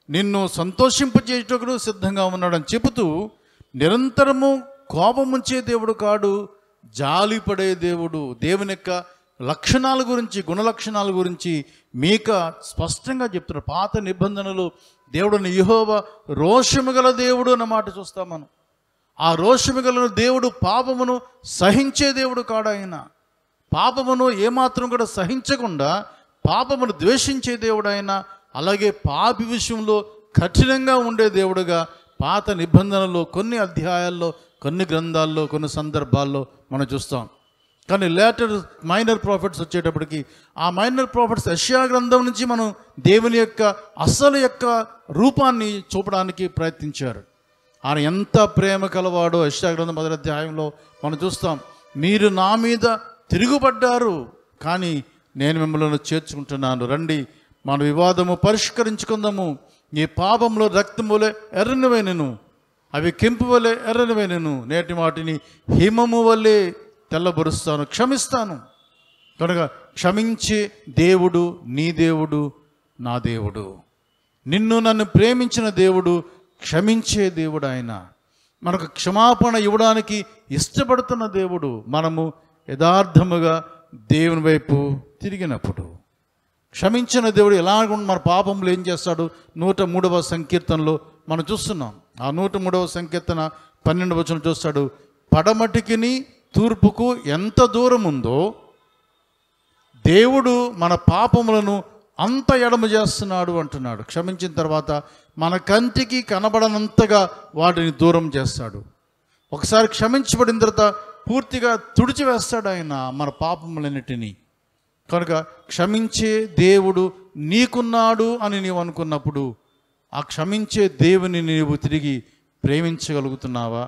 నిన్ను సంతోషింపజేయటకు సిద్ధంగా ఉన్నాడని చెబుతూ నిరంతరము కోపముంచే దేవుడు కాడు జాలిపడే దేవుడు దేవుని యొక్క లక్షణాల గురించి గుణలక్షణాల గురించి మీక స్పష్టంగా చెప్తున్నారు పాత నిబంధనలు దేవుడిని యహోవ రోషము గల దేవుడు అన్న మాట చూస్తాం మనం ఆ రోషము గల దేవుడు పాపమును సహించే దేవుడు కాడు ఆయన పాపమును ఏమాత్రం కూడా సహించకుండా పాపమును ద్వేషించే దేవుడు ఆయన అలాగే పాపి విషయంలో కఠినంగా ఉండే దేవుడుగా పాత నిబంధనలో కొన్ని అధ్యాయాల్లో కొన్ని గ్రంథాల్లో కొన్ని సందర్భాల్లో మనం చూస్తాం కానీ లేటర్ మైనర్ ప్రాఫిట్స్ వచ్చేటప్పటికి ఆ మైనర్ ప్రాఫిట్స్ యష్యా గ్రంథం నుంచి మనం దేవుని యొక్క అసలు యొక్క రూపాన్ని చూపడానికి ప్రయత్నించారు ఆయన ఎంత ప్రేమ కలవాడో యష్యా గ్రంథం మొదటి అధ్యాయంలో మనం చూస్తాం మీరు నా మీద తిరుగుబడ్డారు కానీ నేను మిమ్మల్ని చేర్చుకుంటున్నాను రండి మన వివాదము పరిష్కరించుకుందాము ఈ పాపంలో రక్తములే ఎర్రనివైనను అవి కెంపు వలె ఎర్రనివైనను నేటి వాటిని హిమము వలె తెల్లబరుస్తాను క్షమిస్తాను కనుక క్షమించే దేవుడు నీ దేవుడు నా దేవుడు నిన్ను నన్ను ప్రేమించిన దేవుడు క్షమించే దేవుడు ఆయన మనకు క్షమాపణ ఇవ్వడానికి ఇష్టపడుతున్న దేవుడు మనము యథార్థముగా దేవుని వైపు తిరిగినప్పుడు క్షమించిన దేవుడు ఎలా ఉన్న మన పాపంలో ఏం చేస్తాడు నూట మూడవ సంకీర్తనలో మనం చూస్తున్నాం ఆ నూట మూడవ సంకీర్తన పన్నెండు వచనం చూస్తాడు పడమటికిని తూర్పుకు ఎంత దూరం ఉందో దేవుడు మన పాపములను అంత ఎడమ చేస్తున్నాడు అంటున్నాడు క్షమించిన తర్వాత మన కంటికి కనబడనంతగా వాటిని దూరం చేస్తాడు ఒకసారి క్షమించబడిన తర్వాత పూర్తిగా తుడిచివేస్తాడు ఆయన మన పాపములన్నిటినీ కనుక క్షమించే దేవుడు నీకున్నాడు అని నీవు అనుకున్నప్పుడు ఆ క్షమించే దేవుని నీవు తిరిగి ప్రేమించగలుగుతున్నావా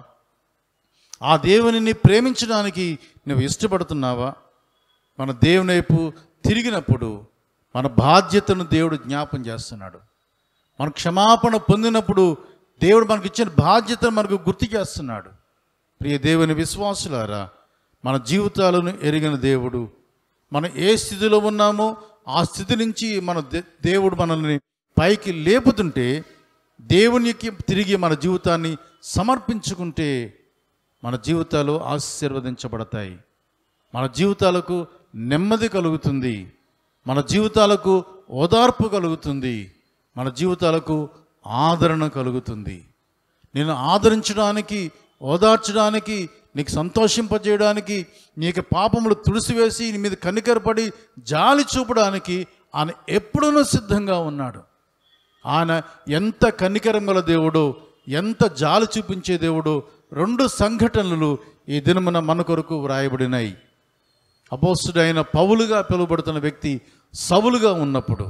ఆ దేవునిని ప్రేమించడానికి నువ్వు ఇష్టపడుతున్నావా మన దేవుని వైపు తిరిగినప్పుడు మన బాధ్యతను దేవుడు జ్ఞాపం చేస్తున్నాడు మన క్షమాపణ పొందినప్పుడు దేవుడు మనకి ఇచ్చిన బాధ్యతను మనకు గుర్తు చేస్తున్నాడు ప్రియ దేవుని విశ్వాసులారా మన జీవితాలను ఎరిగిన దేవుడు మనం ఏ స్థితిలో ఉన్నామో ఆ స్థితి నుంచి మన దే- దేవుడు మనల్ని పైకి లేపుతుంటే దేవునికి తిరిగి మన జీవితాన్ని సమర్పించుకుంటే మన జీవితాలు ఆశీర్వదించబడతాయి మన జీవితాలకు నెమ్మది కలుగుతుంది మన జీవితాలకు ఓదార్పు కలుగుతుంది మన జీవితాలకు ఆదరణ కలుగుతుంది నేను ఆదరించడానికి ఓదార్చడానికి నీకు సంతోషింపజేయడానికి నీకు పాపములు తుడిసివేసి నీ మీద కనికరపడి జాలి చూపడానికి ఆయన ఎప్పుడూ సిద్ధంగా ఉన్నాడు ఆయన ఎంత కనికరం గల దేవుడో ఎంత జాలి చూపించే దేవుడో రెండు సంఘటనలు ఈ దినమున మన కొరకు వ్రాయబడినాయి అపోస్తుడైన పౌలుగా పిలువబడుతున్న వ్యక్తి సవులుగా ఉన్నప్పుడు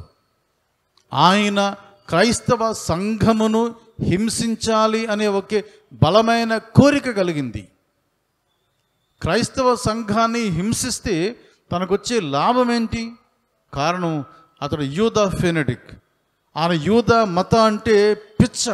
ఆయన క్రైస్తవ సంఘమును హింసించాలి అనే ఒకే బలమైన కోరిక కలిగింది క్రైస్తవ సంఘాన్ని హింసిస్తే తనకొచ్చే లాభం ఏంటి కారణం అతడు యూద ఫెనడిక్ ఆయన యూద మత అంటే పిచ్చ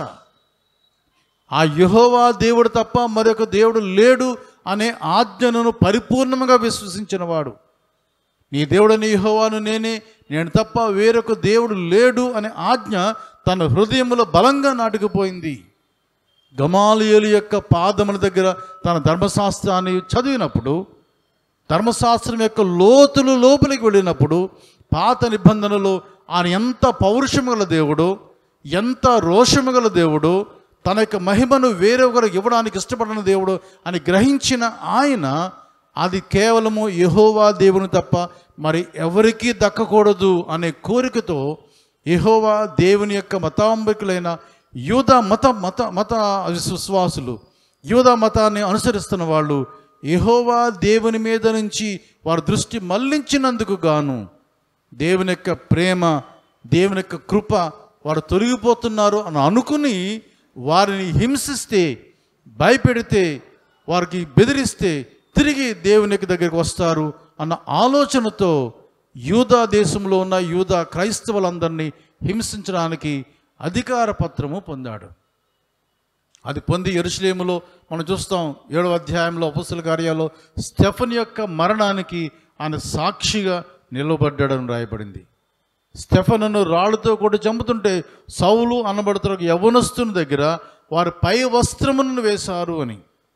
ఆ యెహోవా దేవుడు తప్ప మరొక దేవుడు లేడు అనే ఆజ్ఞను పరిపూర్ణంగా విశ్వసించిన వాడు నీ దేవుడని యెహోవాను నేనే నేను తప్ప వేరొక దేవుడు లేడు అనే ఆజ్ఞ తన హృదయంలో బలంగా నాటుకుపోయింది గమాలియలు యొక్క పాదముల దగ్గర తన ధర్మశాస్త్రాన్ని చదివినప్పుడు ధర్మశాస్త్రం యొక్క లోతులు లోపలికి వెళ్ళినప్పుడు పాత నిబంధనలో ఆయన ఎంత పౌరుషము గల దేవుడు ఎంత రోషము గల దేవుడు తన యొక్క మహిమను వేరొకరికి ఇవ్వడానికి ఇష్టపడిన దేవుడు అని గ్రహించిన ఆయన అది కేవలము యెహోవా దేవుని తప్ప మరి ఎవరికీ దక్కకూడదు అనే కోరికతో యెహోవా దేవుని యొక్క మతాంబికులైన యూద మత మత మత విశ్వాసులు యూద మతాన్ని అనుసరిస్తున్న వాళ్ళు యెహోవా దేవుని మీద నుంచి వారి దృష్టి మళ్లించినందుకు గాను దేవుని యొక్క ప్రేమ దేవుని యొక్క కృప వారు తొలగిపోతున్నారు అని అనుకుని వారిని హింసిస్తే భయపెడితే వారికి బెదిరిస్తే తిరిగి దేవుని యొక్క దగ్గరికి వస్తారు అన్న ఆలోచనతో యూదా దేశంలో ఉన్న యూదా క్రైస్తవులందరినీ హింసించడానికి అధికార పత్రము పొందాడు అది పొంది ఎరుసలేములో మనం చూస్తాం ఏడవ అధ్యాయంలో అపుస్తుల కార్యాల్లో స్టెఫన్ యొక్క మరణానికి ఆయన సాక్షిగా నిలబడ్డాడని రాయబడింది స్టెఫనను రాళ్ళతో కూడా చంపుతుంటే సౌలు అనబడుతున్న ఒక యవనస్తుని దగ్గర వారి పై వస్త్రమును వేశారు అని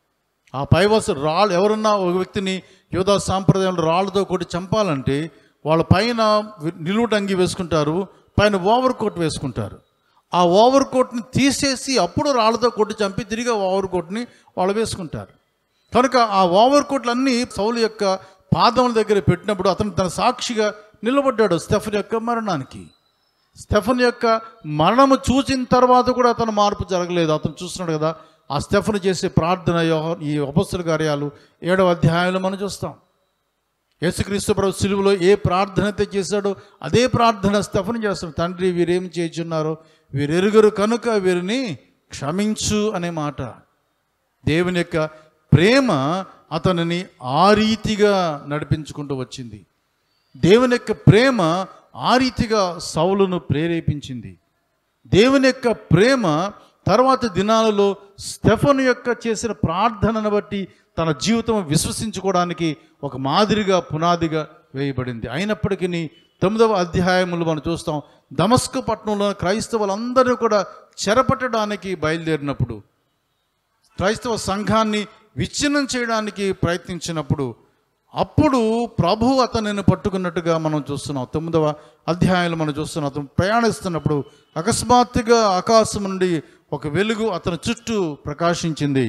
ఆ పై వస్త్రం రాళ్ళు ఎవరన్నా ఒక వ్యక్తిని యోధా సాంప్రదాయంలో రాళ్ళతో కొట్టి చంపాలంటే వాళ్ళ పైన నిలువుటంగి వేసుకుంటారు పైన ఓవర్ కోట్ వేసుకుంటారు ఆ ఓవర్ కోట్ని తీసేసి అప్పుడు రాళ్ళతో కొట్టి చంపి తిరిగి ఆ ఓవర్ కోట్ని వాళ్ళు వేసుకుంటారు కనుక ఆ ఓవర్ కోట్లన్నీ సౌలు యొక్క పాదముల దగ్గర పెట్టినప్పుడు అతను తన సాక్షిగా నిలబడ్డాడు స్టెఫన్ యొక్క మరణానికి స్టెఫన్ యొక్క మరణము చూసిన తర్వాత కూడా అతను మార్పు జరగలేదు అతను చూస్తున్నాడు కదా ఆ స్టెఫన్ చేసే ప్రార్థన యోహ- ఈ అపస్తుల కార్యాలు ఏడవ అధ్యాయంలో మనం చూస్తాం యేసుక్రీస్తు ప్రభు సిలువలో ఏ ప్రార్థన అయితే చేశాడో అదే ప్రార్థన స్టెఫన్ చేస్తాడు తండ్రి వీరేం చేయుచున్నారో వీరెరుగరు కనుక వీరిని క్షమించు అనే మాట దేవుని యొక్క ప్రేమ అతనిని ఆ రీతిగా నడిపించుకుంటూ వచ్చింది దేవుని యొక్క ప్రేమ ఆ రీతిగా సౌలును ప్రేరేపించింది దేవుని యొక్క ప్రేమ తర్వాత దినాలలో స్టెఫను యొక్క చేసిన ప్రార్థనను బట్టి తన జీవితం విశ్వసించుకోవడానికి ఒక మాదిరిగా పునాదిగా వేయబడింది అయినప్పటికీ తొమ్మిదవ అధ్యాయములు మనం చూస్తాం దమస్కు పట్టణంలో క్రైస్తవులందరూ కూడా చెరపట్టడానికి బయలుదేరినప్పుడు క్రైస్తవ సంఘాన్ని విచ్ఛిన్నం చేయడానికి ప్రయత్నించినప్పుడు అప్పుడు ప్రభు అతనిని పట్టుకున్నట్టుగా మనం చూస్తున్నాం తొమ్మిదవ అధ్యాయంలో మనం చూస్తున్నాం అతను ప్రయాణిస్తున్నప్పుడు అకస్మాత్తుగా ఆకాశం నుండి ఒక వెలుగు అతని చుట్టూ ప్రకాశించింది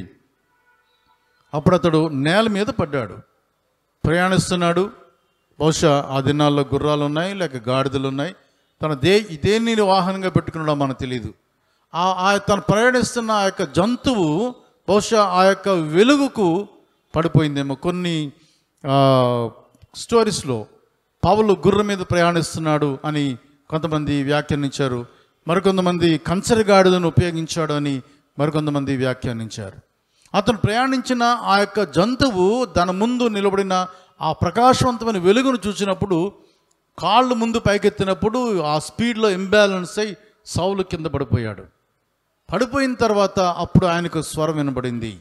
అప్పుడు అతడు నేల మీద పడ్డాడు ప్రయాణిస్తున్నాడు బహుశా ఆ దినాల్లో గుర్రాలు ఉన్నాయి లేక గాడిదలు ఉన్నాయి తన దే దేన్ని వాహనంగా పెట్టుకున్నాడో మనకు తెలియదు ఆ ఆ తను ప్రయాణిస్తున్న ఆ యొక్క జంతువు బహుశా ఆ యొక్క వెలుగుకు పడిపోయిందేమో కొన్ని ఆ, స్టోరీస్లో పౌలు గుర్రం మీద ప్రయాణిస్తున్నాడు అని కొంతమంది వ్యాఖ్యానించారు మరికొంతమంది కంచరగాడిదను ఉపయోగించాడు అని మరికొంతమంది వ్యాఖ్యానించారు అతను ప్రయాణించిన ఆ యొక్క జంతువు దాని ముందు నిలబడిన ఆ ప్రకాశవంతమైన వెలుగును చూసినప్పుడు కాళ్ళు ముందు పైకెత్తినప్పుడు ఆ స్పీడ్లో ఇంబ్యాలెన్స్ అయి సౌలు కింద పడిపోయాడు పడిపోయిన తర్వాత అప్పుడు ఆయనకు స్వరం వినబడింది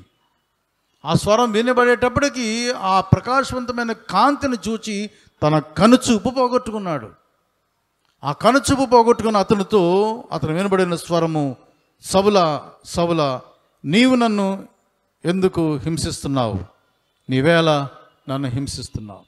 ఆ స్వరం వినబడేటప్పటికి ఆ ప్రకాశవంతమైన కాంతిని చూచి తన కనుచూపు పోగొట్టుకున్నాడు ఆ కనుచూపు పోగొట్టుకున్న అతనితో అతను వినబడిన స్వరము సవుల సవుల నీవు నన్ను ఎందుకు హింసిస్తున్నావు నీవేళ నన్ను హింసిస్తున్నావు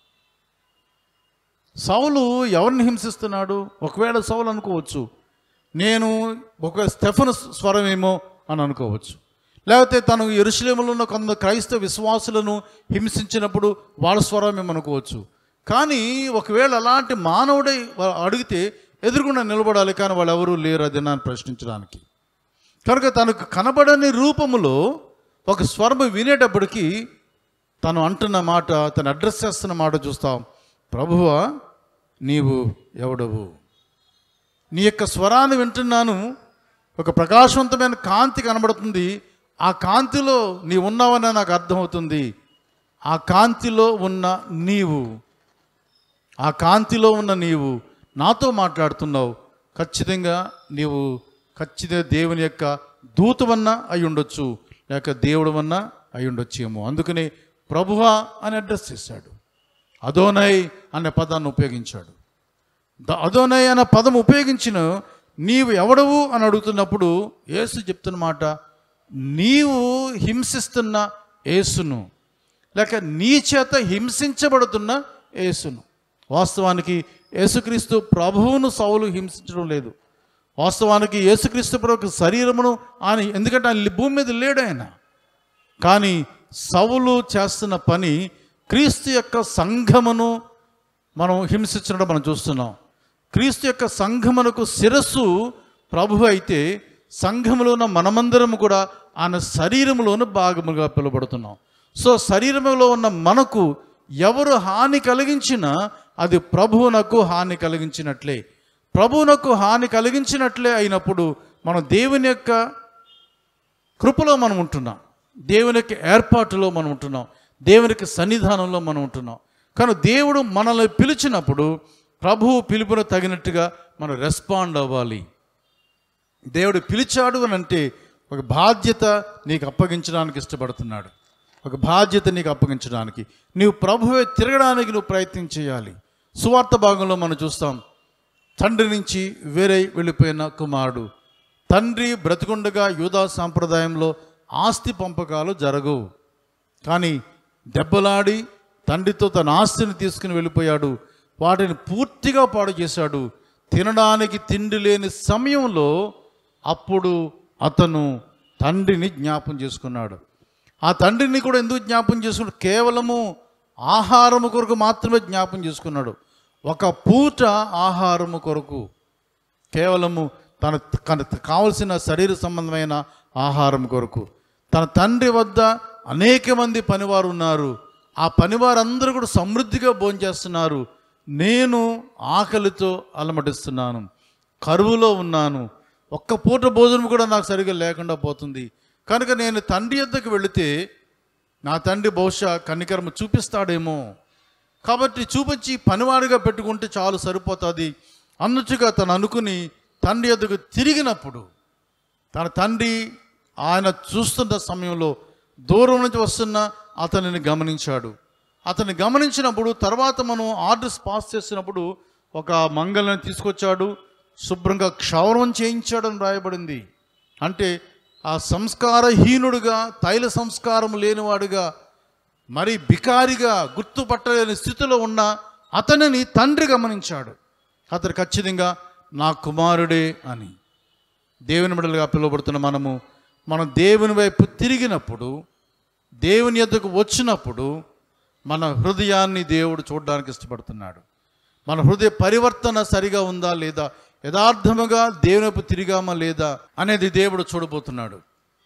సౌలు ఎవరిని హింసిస్తున్నాడు ఒకవేళ సౌలు అనుకోవచ్చు నేను ఒక స్టెఫన్ స్వరమేమో అని అనుకోవచ్చు లేకపోతే తను ఎరుశలేములో ఉన్న కొంత క్రైస్తవ విశ్వాసులను హింసించినప్పుడు వాళ్ళ స్వరమేమో అనుకోవచ్చు కానీ ఒకవేళ అలాంటి మానవుడే వా- అడిగితే ఎదురుగుండా నిలబడాలి కానీ వాళ్ళు ఎవరూ లేరు అది నన్ను ప్రశ్నించడానికి కనుక తనకు కనబడని రూపములో ఒక స్వరము వినేటప్పటికీ తను అంటున్న మాట తను అడ్రస్ చేస్తున్న మాట చూస్తాం ప్రభువా నీవు ఎవడవు నీ యొక్క స్వరాన్ని వింటున్నాను ఒక ప్రకాశవంతమైన కాంతి కనబడుతుంది ఆ కాంతిలో నీ ఉన్నావని నాకు అర్థమవుతుంది ఆ కాంతిలో ఉన్న నీవు ఆ కాంతిలో ఉన్న నీవు నాతో మాట్లాడుతున్నావు ఖచ్చితంగా నీవు ఖచ్చితంగా దేవుని యొక్క దూతవన్నా అయి ఉండొచ్చు లేక దేవుడవన్నా అయి ఉండొచ్చేమో అందుకని ప్రభువా అని అడ్రస్ చేశాడు అదోనై అనే పదాన్ని ఉపయోగించాడు ద- అదోనై అనే పదం ఉపయోగించిన నీవు ఎవడవు అని అడుగుతున్నప్పుడు యేసు చెప్తున్న మాట నీవు హింసిస్తున్న యేసును లేక నీ చేత హింసించబడుతున్న యేసును వాస్తవానికి యేసుక్రీస్తు ప్రభువును సౌలు హింసించడం లేదు వాస్తవానికి యేసుక్రీస్తు ప్రభు శరీరమును ఆయన ఎందుకంటే ఆయన భూమి మీద లేడు ఆయన కానీ సౌలు చేస్తున్న పని క్రీస్తు యొక్క సంఘమును మనం హింసించడం మనం చూస్తున్నాం క్రీస్తు యొక్క సంఘమునకు శిరస్సు ప్రభు అయితే సంఘములో ఉన్న మనమందరం కూడా ఆయన శరీరములోను భాగముగా పిలువబడుతున్నాం సో శరీరములో ఉన్న మనకు ఎవరు హాని కలిగించినా అది ప్రభువునకు హాని కలిగించినట్లే ప్రభువునకు హాని కలిగించినట్లే అయినప్పుడు మనం దేవుని యొక్క కృపలో మనం ఉంటున్నాం దేవుని యొక్క ఏర్పాటులో మనం ఉంటున్నాం దేవుని యొక్క సన్నిధానంలో మనం ఉంటున్నాం కానీ దేవుడు మనల్ని పిలిచినప్పుడు ప్రభువు పిలుపును తగినట్టుగా మనం రెస్పాండ్ అవ్వాలి దేవుడు పిలిచాడు అని అంటే ఒక బాధ్యత నీకు అప్పగించడానికి ఇష్టపడుతున్నాడు ఒక బాధ్యత నీకు అప్పగించడానికి నీవు ప్రభువే తిరగడానికి నువ్వు ప్రయత్నం చేయాలి సువార్త భాగంలో మనం చూస్తాం తండ్రి నుంచి వేరే వెళ్ళిపోయిన కుమారుడు తండ్రి బ్రతికుండగా యూదా సాంప్రదాయంలో ఆస్తి పంపకాలు జరగవు కానీ దెబ్బలాడి తండ్రితో తన ఆస్తిని తీసుకుని వెళ్ళిపోయాడు వాటిని పూర్తిగా పాడు చేశాడు తినడానికి తిండి లేని సమయంలో అప్పుడు అతను తండ్రిని జ్ఞాపం చేసుకున్నాడు ఆ తండ్రిని కూడా ఎందుకు జ్ఞాపం చేసుకున్నాడు కేవలము ఆహారము కొరకు మాత్రమే జ్ఞాపం చేసుకున్నాడు ఒక పూట ఆహారము కొరకు కేవలము తన తనకు కావలసిన శరీర సంబంధమైన ఆహారం కొరకు తన తండ్రి వద్ద అనేక మంది పనివారు ఉన్నారు ఆ పనివారందరూ కూడా సమృద్ధిగా భోంచేస్తున్నారు నేను ఆకలితో అలమటిస్తున్నాను కరువులో ఉన్నాను ఒక్క పూట భోజనం కూడా నాకు సరిగా లేకుండా పోతుంది కనుక నేను తండ్రి యొద్దకు వెళితే నా తండ్రి బహుశా కనికరము చూపిస్తాడేమో కాబట్టి చూపించి పనివాడిగా పెట్టుకుంటే చాలు సరిపోతుంది అన్నట్టుగా తను అనుకుని తండ్రి ఎదుగు తిరిగినప్పుడు తన తండ్రి ఆయన చూస్తున్న సమయంలో దూరం నుంచి వస్తున్న అతనిని గమనించాడు అతన్ని గమనించినప్పుడు తర్వాత మనం ఆర్డర్స్ పాస్ చేసినప్పుడు ఒక మంగళని తీసుకొచ్చాడు శుభ్రంగా క్షౌరం చేయించాడని రాయబడింది అంటే ఆ సంస్కారహీనుడుగా తైల సంస్కారం లేనివాడుగా మరి బికారిగా గుర్తుపట్టలేని స్థితిలో ఉన్న అతనిని తండ్రి గమనించాడు అతడు ఖచ్చితంగా నా కుమారుడే అని దేవుని బిడ్డలుగా పిలువబడుతున్న మనము మనం దేవుని వైపు తిరిగినప్పుడు దేవుని యొద్దకు వచ్చినప్పుడు మన హృదయాన్ని దేవుడు చూడడానికి ఇష్టపడుతున్నాడు మన హృదయ పరివర్తన సరిగా ఉందా లేదా యథార్థముగా దేవుని వైపు తిరిగామా లేదా అనేది దేవుడు చూడబోతున్నాడు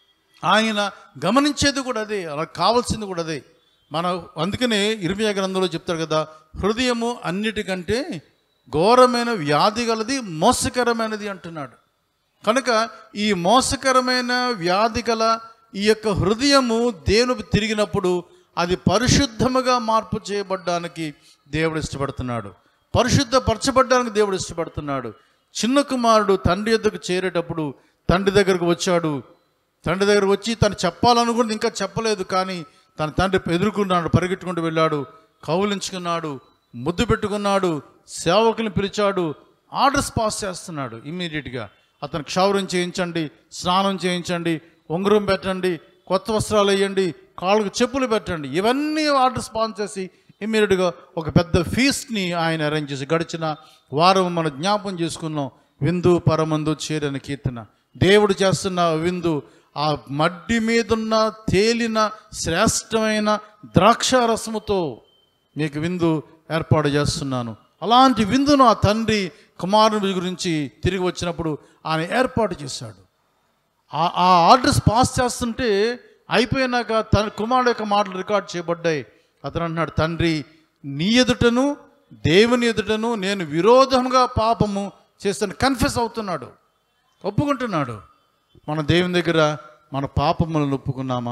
ఆయన గమనించేది కూడా అదే అలా కావాల్సింది కూడా అదే మన అందుకనే ఇర్మియా గ్రంథంలో చెప్తారు కదా హృదయము అన్నిటికంటే ఘోరమైన వ్యాధి గలది మోసకరమైనది అంటున్నాడు కనుక ఈ మోసకరమైన వ్యాధి గల ఈ యొక్క హృదయము దేవునికి తిరిగినప్పుడు అది పరిశుద్ధముగా మార్పు చేయబడ్డానికి దేవుడు ఇష్టపడుతున్నాడు పరిశుద్ధపరచబడ్డానికి దేవుడు ఇష్టపడుతున్నాడు చిన్న కుమారుడు తండ్రి యొద్దకు చేరేటప్పుడు తండ్రి దగ్గరకు వచ్చాడు తండ్రి దగ్గరకు వచ్చి తను చెప్పాలనుకుంది ఇంకా చెప్పలేదు కానీ తన తండ్రి ఎదుర్కొన్నాడు పరిగెట్టుకుంటూ వెళ్ళాడు కౌలించుకున్నాడు ముద్దు పెట్టుకున్నాడు సేవకుని పిలిచాడు ఆర్డర్స్ పాస్ చేస్తున్నాడు ఇమ్మీడియట్గా అతను క్షౌరం చేయించండి స్నానం చేయించండి ఉంగరం పెట్టండి కొత్త వస్త్రాలు వేయండి కాళ్ళకు చెప్పులు పెట్టండి ఇవన్నీ ఆర్డర్స్ పాస్ చేసి ఇమ్మీడియట్గా ఒక పెద్ద ఫీస్ట్ని ఆయన అరేంజ్ చేసి గడిచిన వారం మనం జ్ఞాపం చేసుకున్నాం విందు పరమందు చేరని కీర్తన దేవుడు చేస్తున్న విందు ఆ మడ్డి మీదున్న తేలిన శ్రేష్టమైన ద్రాక్షారసముతో మీకు విందు ఏర్పాటు చేస్తున్నాను అలాంటి విందును ఆ తండ్రి కుమారుని గురించి తిరిగి వచ్చినప్పుడు ఆయన ఏర్పాటు చేశాడు ఆ- ఆ ఆర్డర్స్ పాస్ చేస్తుంటే అయిపోయినాక తన కుమారుడు యొక్క మాటలు రికార్డ్ చేయబడ్డాయి అతను అంటున్నాడు తండ్రి నీ ఎదుటను దేవుని ఎదుటను నేను విరోధంగా పాపము చేస్తాను కన్ఫెస్ అవుతున్నాడు ఒప్పుకుంటున్నాడు మన దేవుని దగ్గర మన పాపములను ఒప్పుకున్నామా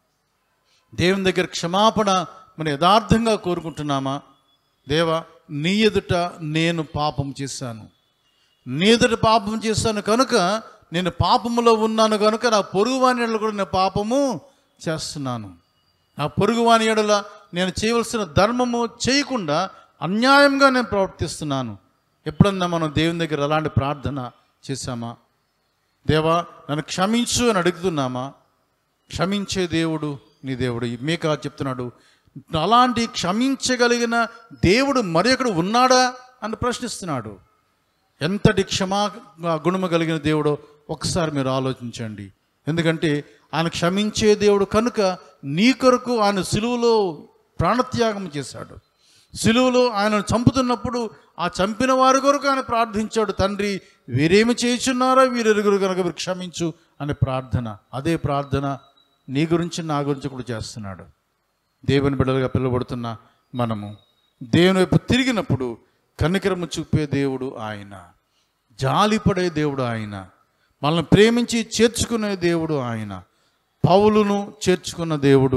దేవుని దగ్గర క్షమాపణ మనం యథార్థంగా కోరుకుంటున్నామా దేవా నీ ఎదుట నేను పాపం చేశాను నీ ఎదుట పాపం చేశాను కనుక నేను పాపములో ఉన్నాను కనుక నా పొరుగువాని ఎడల కూడా నేను పాపము చేస్తున్నాను నా పొరుగువాని ఎడల నేను చేయవలసిన ధర్మము చేయకుండా అన్యాయంగా నేను ప్రవర్తిస్తున్నాను ఎప్పుడన్నా మనం దేవుని దగ్గర అలాంటి ప్రార్థన చేశామా దేవా నన్ను క్షమించు అని అడుగుతున్నామా క్షమించే దేవుడు నీ దేవుడు మీకా చెప్తున్నాడు అలాంటి క్షమించగలిగిన దేవుడు మరి ఒకడు ఉన్నాడా అని ప్రశ్నిస్తున్నాడు ఎంతటి క్షమా గుణము కలిగిన దేవుడో ఒకసారి మీరు ఆలోచించండి ఎందుకంటే ఆయన క్షమించే దేవుడు కనుక నీ కొరకు ఆయన సిలువలో ప్రాణత్యాగం చేశాడు సిలువలో ఆయనను చంపుతున్నప్పుడు ఆ చంపిన వారి కొరకు ఆయన ప్రార్థించాడు తండ్రి వీరేమి చేయుచున్నారో వీరెరుగురు కనుక మీరు క్షమించు అనే ప్రార్థన అదే ప్రార్థన నీ గురించి నా గురించి కూడా చేస్తున్నాడు దేవుని బిడ్డలుగా పిలువబడుతున్న మనము దేవుని వైపు తిరిగినప్పుడు కనికరము చూపే దేవుడు ఆయన జాలిపడే దేవుడు ఆయన మనల్ని ప్రేమించి చేర్చుకునే దేవుడు ఆయన పౌలును చేర్చుకున్న దేవుడు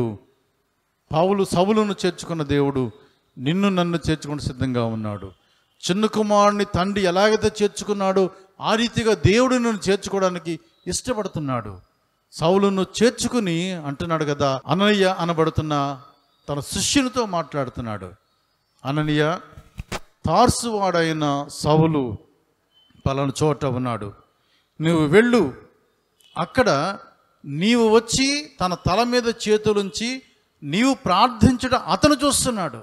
పౌలు సవులను చేర్చుకున్న దేవుడు నిన్ను నన్ను చేర్చుకుని సిద్ధంగా ఉన్నాడు చిన్న కుమారుని తండ్రి ఎలాగైతే చేర్చుకున్నాడో ఆ రీతిగా దేవుడు నిన్ను చేర్చుకోవడానికి ఇష్టపడుతున్నాడు సౌలును చేర్చుకుని అంటున్నాడు కదా అననయ్య అనబడుతున్న తన శిష్యునితో మాట్లాడుతున్నాడు అననీయ తార్సువాడైన సౌలు పలానా చోట ఉన్నాడు నువ్వు వెళ్ళు అక్కడ నీవు వచ్చి తన తల మీద చేతులుంచి నీవు ప్రార్థించడం అతను చూస్తున్నాడు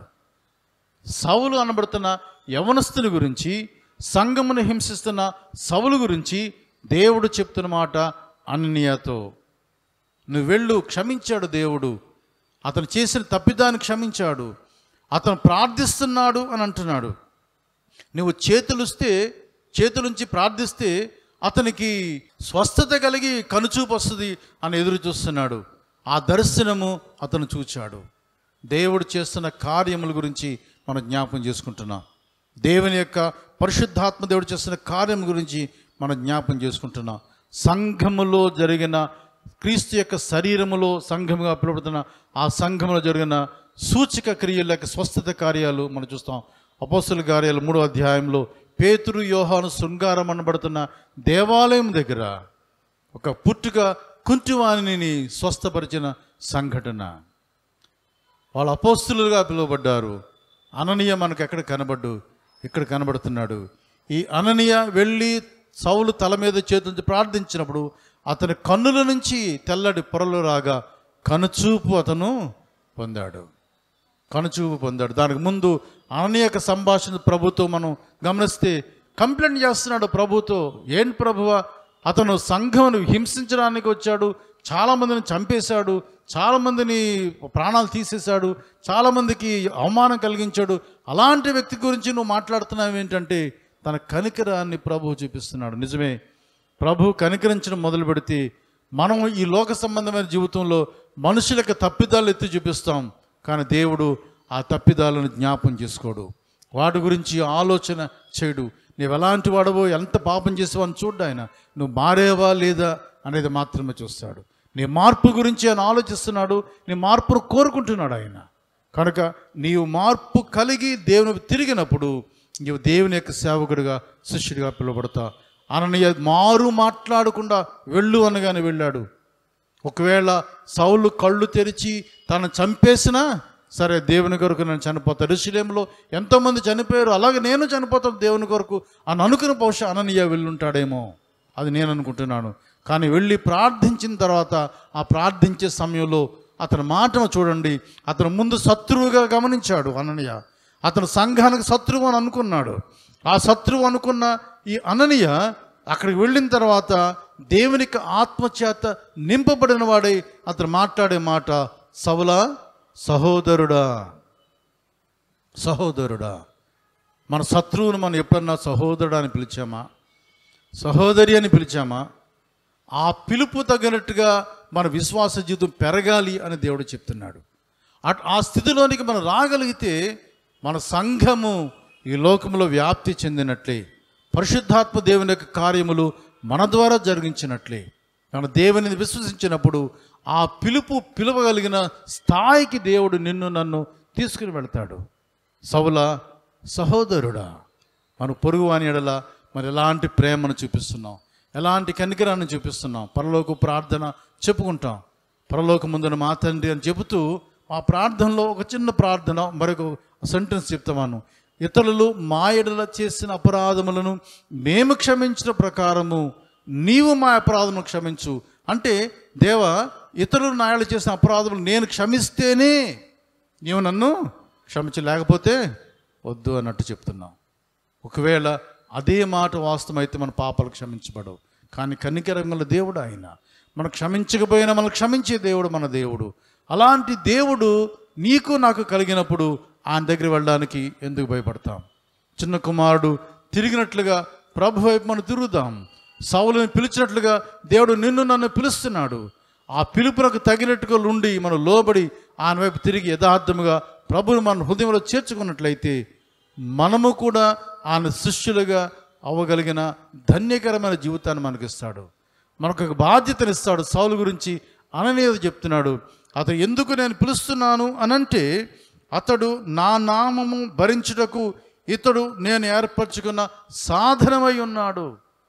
సౌలు అనబడుతున్న యవనస్తుని గురించి సంఘమును హింసిస్తున్న సౌలు గురించి దేవుడు చెప్తున్న మాట అననీయతో నువ్వు వెళ్ళు క్షమించాడు దేవుడు అతను చేసిన తప్పిదాన్ని క్షమించాడు అతను ప్రార్థిస్తున్నాడు అని అంటున్నాడు నువ్వు చేతులుస్తే చేతులుంచి ప్రార్థిస్తే అతనికి స్వస్థత కలిగి కనుచూపు వస్తుంది అని ఎదురు చూస్తున్నాడు ఆ దర్శనము అతను చూచాడు దేవుడు చేస్తున్న కార్యముల గురించి మనం జ్ఞాపకం చేసుకుంటున్నాం దేవుని యొక్క పరిశుద్ధాత్మ దేవుడు చేస్తున్న కార్యం గురించి మనం జ్ఞాపకం చేసుకుంటున్నాం సంఘములో జరిగిన క్రీస్తు యొక్క శరీరములో సంఘముగా పిలువడుతున్న ఆ సంఘములో జరిగిన సూచిక క్రియల యొక్క స్వస్థత కార్యాలు మనం చూస్తాం అపోస్తుల కార్యాలు మూడో అధ్యాయంలో పేతురు యోహాను శృంగారం అనబడుతున్న దేవాలయం దగ్గర ఒక పుట్టుక కుంటివాణిని స్వస్థపరిచిన సంఘటన వాళ్ళు అపోస్తులుగా పిలువబడ్డారు అననీయ మనకు ఎక్కడ కనబడ్డు ఇక్కడ కనబడుతున్నాడు ఈ అననీయ వెళ్ళి సౌలు తల మీద చేతులతో ప్రార్థించినప్పుడు అతని కన్నుల నుంచి తెల్లటి పొరలు రాగా కనుచూపు అతను పొందాడు కనుచూపు పొందాడు దానికి ముందు అననీయ యొక్క సంభాషణ ప్రభుతో మనం గమనిస్తే కంప్లైంట్ చేస్తున్నాడు ప్రభుతో ఏం ప్రభువ అతను సంఘమును హింసించడానికి వచ్చాడు చాలామందిని చంపేశాడు చాలామందిని ప్రాణాలు తీసేశాడు చాలామందికి అవమానం కలిగించాడు అలాంటి వ్యక్తి గురించి నువ్వు మాట్లాడుతున్నావు ఏంటంటే తన కనికరాన్ని ప్రభువు చూపిస్తున్నాడు నిజమే ప్రభు కనికరించడం మొదలు పెడితే మనం ఈ లోక సంబంధమైన జీవితంలో మనుషులకు తప్పిదాలు ఎత్తి చూపిస్తాం కానీ దేవుడు ఆ తప్పిదాలను జ్ఞాపం చేసుకోడు వాటి గురించి ఆలోచన చేయడు నువ్వు ఎలాంటి వాడవో ఎంత పాపం చేసావో అని చూడ్డు ఆయన నువ్వు మారేవా లేదా అనేది మాత్రమే చూస్తాడు నీ మార్పు గురించి ఆయన ఆలోచిస్తున్నాడు నీ మార్పును కోరుకుంటున్నాడు ఆయన కనుక నీవు మార్పు కలిగి దేవుని తిరిగినప్పుడు నీవు దేవుని యొక్క సేవకుడిగా శిష్యుడిగా పిలువబడతా అననీయ మారు మాట్లాడకుండా వెళ్ళు అనగానే వెళ్ళాడు ఒకవేళ సౌలు కళ్ళు తెరిచి తను చంపేసినా సరే దేవుని కొరకు నేను చనిపోతాను ఋషిలేంలో ఎంతోమంది చనిపోయారు అలాగే నేను చనిపోతాను దేవుని కొరకు అని అనుకుని బహుశా అననీయ వెళ్ళుంటాడేమో అది నేను అనుకుంటున్నాను కానీ వెళ్ళి ప్రార్థించిన తర్వాత ఆ ప్రార్థించే సమయంలో అతని మాటను చూడండి అతను ముందు శత్రువుగా గమనించాడు అననీయ అతను సంఘానికి శత్రువు అని అనుకున్నాడు ఆ శత్రువు అనుకున్న ఈ అననీయ అక్కడికి వెళ్ళిన తర్వాత దేవునికి ఆత్మచేత నింపబడిన వాడై అతను మాట్లాడే మాట సవుల సహోదరుడా సహోదరుడా మన శత్రువును మనం ఎప్పుడన్నా సహోదరుడు అని పిలిచామా సహోదరి అని పిలిచామా ఆ పిలుపు తగినట్టుగా మన విశ్వాస జీవితం పెరగాలి అని దేవుడు చెప్తున్నాడు అట్ ఆ స్థితిలోనికి మనం రాగలిగితే మన సంఘము ఈ లోకంలో వ్యాప్తి చెందినట్లే పరిశుద్ధాత్మ దేవుని యొక్క కార్యములు మన ద్వారా జరిగించినట్లే మన దేవుని విశ్వసించినప్పుడు ఆ పిలుపు పిలువగలిగిన స్థాయికి దేవుడు నిన్ను నన్ను తీసుకుని వెళ్తాడు సవుల సహోదరుడా మన పొరుగు అని ఎడల మరి ఎలాంటి ప్రేమను చూపిస్తున్నాం ఎలాంటి కనికరాన్ని చూపిస్తున్నాం పరలోక ప్రార్థన చెప్పుకుంటాం పరలోక ముందున మా తండ్రి అని చెబుతూ ఆ ప్రార్థనలో ఒక చిన్న ప్రార్థన మరొక సెంటెన్స్ చెప్తాను ఇతరులు మా ఎడల చేసిన అపరాధములను మేము క్షమించిన ప్రకారము నీవు మా అపరాధములను క్షమించు అంటే దేవ ఇతరులు నా ఎడల చేసిన అపరాధములు నేను క్షమిస్తేనే నీవు నన్ను క్షమించ లేకపోతే వద్దు అన్నట్టు చెప్తున్నావు ఒకవేళ అదే మాట వాస్తవమైతే మన పాపాలు క్షమించబడవు కానీ కనికరంగల దేవుడు ఆయన మనం క్షమించకపోయినా మనం క్షమించే దేవుడు మన దేవుడు అలాంటి దేవుడు నీకు నాకు కలిగినప్పుడు ఆయన దగ్గర వెళ్ళడానికి ఎందుకు భయపడతాం చిన్న కుమారుడు తిరిగినట్లుగా ప్రభు వైపు మనం తిరుగుదాం సౌలుని పిలిచినట్లుగా దేవుడు నిన్ను నన్ను పిలుస్తున్నాడు ఆ పిలుపునకు తగినట్టుగా ఉండి మనం లోబడి ఆయన వైపు తిరిగి యథార్థముగా ప్రభుని మన హృదయంలో చేర్చుకున్నట్లయితే మనము కూడా ఆయన శిష్యులుగా అవ్వగలిగిన ధన్యకరమైన జీవితాన్ని మనకిస్తాడు మనకు ఒక బాధ్యతనిస్తాడు సౌలు గురించి అననేది చెప్తున్నాడు అతను ఎందుకు నేను పిలుస్తున్నాను అనంటే అతడు నా నామము భరించుటకు ఇతడు నేను ఏర్పరచుకున్న సాధనమై ఉన్నాడు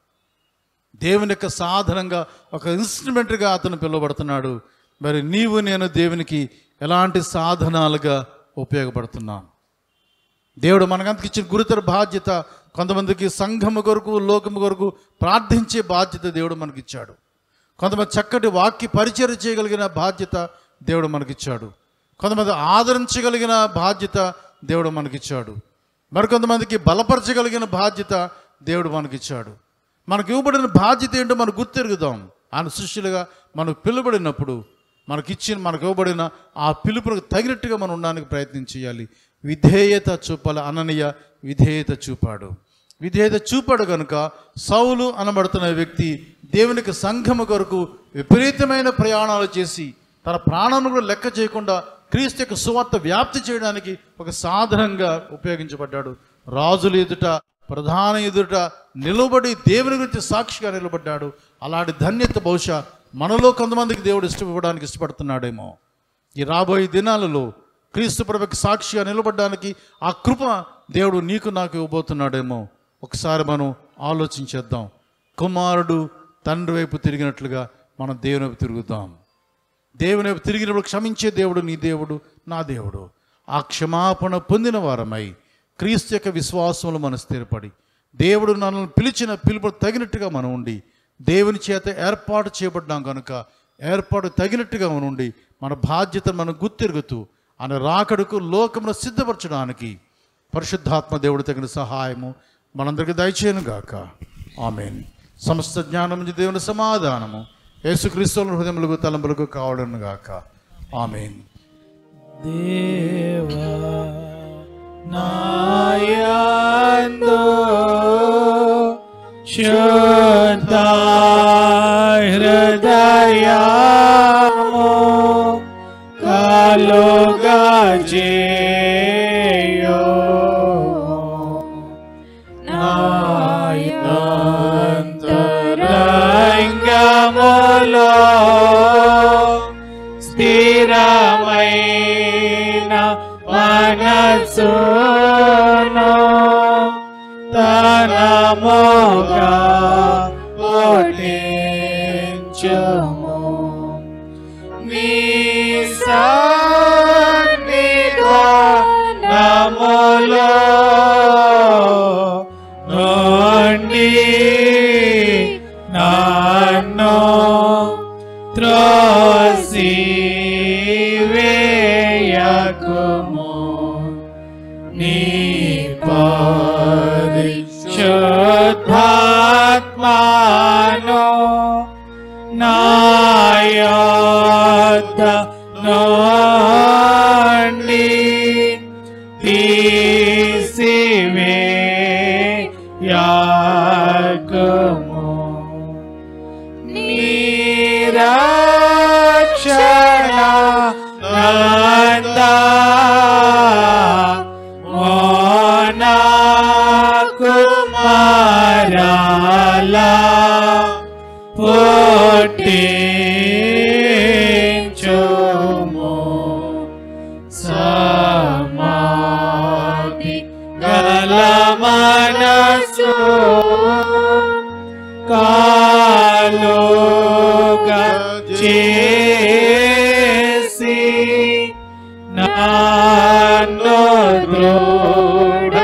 దేవుని యొక్క సాధనంగా ఒక ఇన్స్ట్రుమెంట్గా అతను పిలువబడుతున్నాడు మరి నీవు నేను దేవునికి ఎలాంటి సాధనాలుగా ఉపయోగపడుతున్నాను దేవుడు మనకంతకు ఇచ్చిన గురుతర బాధ్యత కొంతమందికి సంఘము కొరకు లోకము కొరకు ప్రార్థించే బాధ్యత దేవుడు మనకిచ్చాడు కొంతమంది చక్కటి వాక్య పరిచయం చేయగలిగిన బాధ్యత దేవుడు మనకిచ్చాడు కొంతమంది ఆదరించగలిగిన బాధ్యత దేవుడు మనకిచ్చాడు మరికొంతమందికి బలపరచగలిగిన బాధ్యత దేవుడు మనకిచ్చాడు మనకి ఇవ్వబడిన బాధ్యత ఏంటో మనం గుర్తెరుగుదాం ఆయన సృష్టిలుగా మనకు పిలువబడినప్పుడు మనకిచ్చిన మనకు ఇవ్వబడిన ఆ పిలుపులకు తగినట్టుగా మనం ఉండడానికి ప్రయత్నం చేయాలి విధేయత చూపాలి అననీయ విధేయత చూపాడు విధేయత చూపాడు కనుక సౌలు అనబడుతున్న వ్యక్తి దేవునికి సంఘము కొరకు విపరీతమైన ప్రయాణాలు చేసి తన ప్రాణాలను కూడా లెక్క చేయకుండా క్రీస్తు యొక్క సువార్త వ్యాప్తి చేయడానికి ఒక సాధనంగా ఉపయోగించబడ్డాడు రాజుల ఎదుట ప్రధాన ఎదుట నిలబడి దేవుని గురించి సాక్షిగా నిలబడ్డాడు అలాంటి ధన్యత బహుశా మనలో కొంతమందికి దేవుడు ఇష్టపడడానికి ఇష్టపడుతున్నాడేమో ఈ రాబోయే దినాలలో క్రీస్తు ప్రభుకి సాక్షిగా నిలబడడానికి ఆ కృప దేవుడు నీకు నాకు ఇవ్వబోతున్నాడేమో ఒకసారి మనం ఆలోచించేద్దాం కుమారుడు తండ్రి వైపు తిరిగినట్లుగా మనం దేవుని వైపు తిరుగుదాం దేవుని వైపు తిరిగినప్పుడు క్షమించే దేవుడు నీ దేవుడు నా దేవుడు ఆ క్షమాపణ పొందిన వారమై క్రీస్తు యొక్క విశ్వాసంలో మనం స్థిరపడి దేవుడు నన్ను పిలిచిన పిలుపు తగినట్టుగా మనం ఉండి దేవుని చేత ఏర్పాటు చేయబడ్డాం కనుక ఏర్పాటు తగినట్టుగా మనం ఉండి మన బాధ్యతను మనం గుర్తిరుగుతూ ఆయన రాకడకు లోకమును సిద్ధపరచడానికి పరిశుద్ధాత్మ దేవుడు తగిన సహాయము మనందరికీ దయచేయను గాక ఆమెన్ సమస్త జ్ఞానం నుంచి దేవుని సమాధానము యేసుక్రీస్తుల హృదయములకు తలంపులకు కావడం గాక ఆమెన్ దేవా నాయందు శుద్ధ హృదయము కలుగా చేయో నాయంతరంగములో స్థిరమైన మనసును తనముగా ఓటించుము నీ సన్నిధానములో నుండి నన్ను త్రోసి వేయకుము నీ పరిశుద్ధాత్మాను నాయత నుండి తీసివేయకుము నిరక్షణ నంద మోనా కుమారాల పుట్టించుము సమాధి గల మనసు కాలుగా చేసి నన్ను దృఢ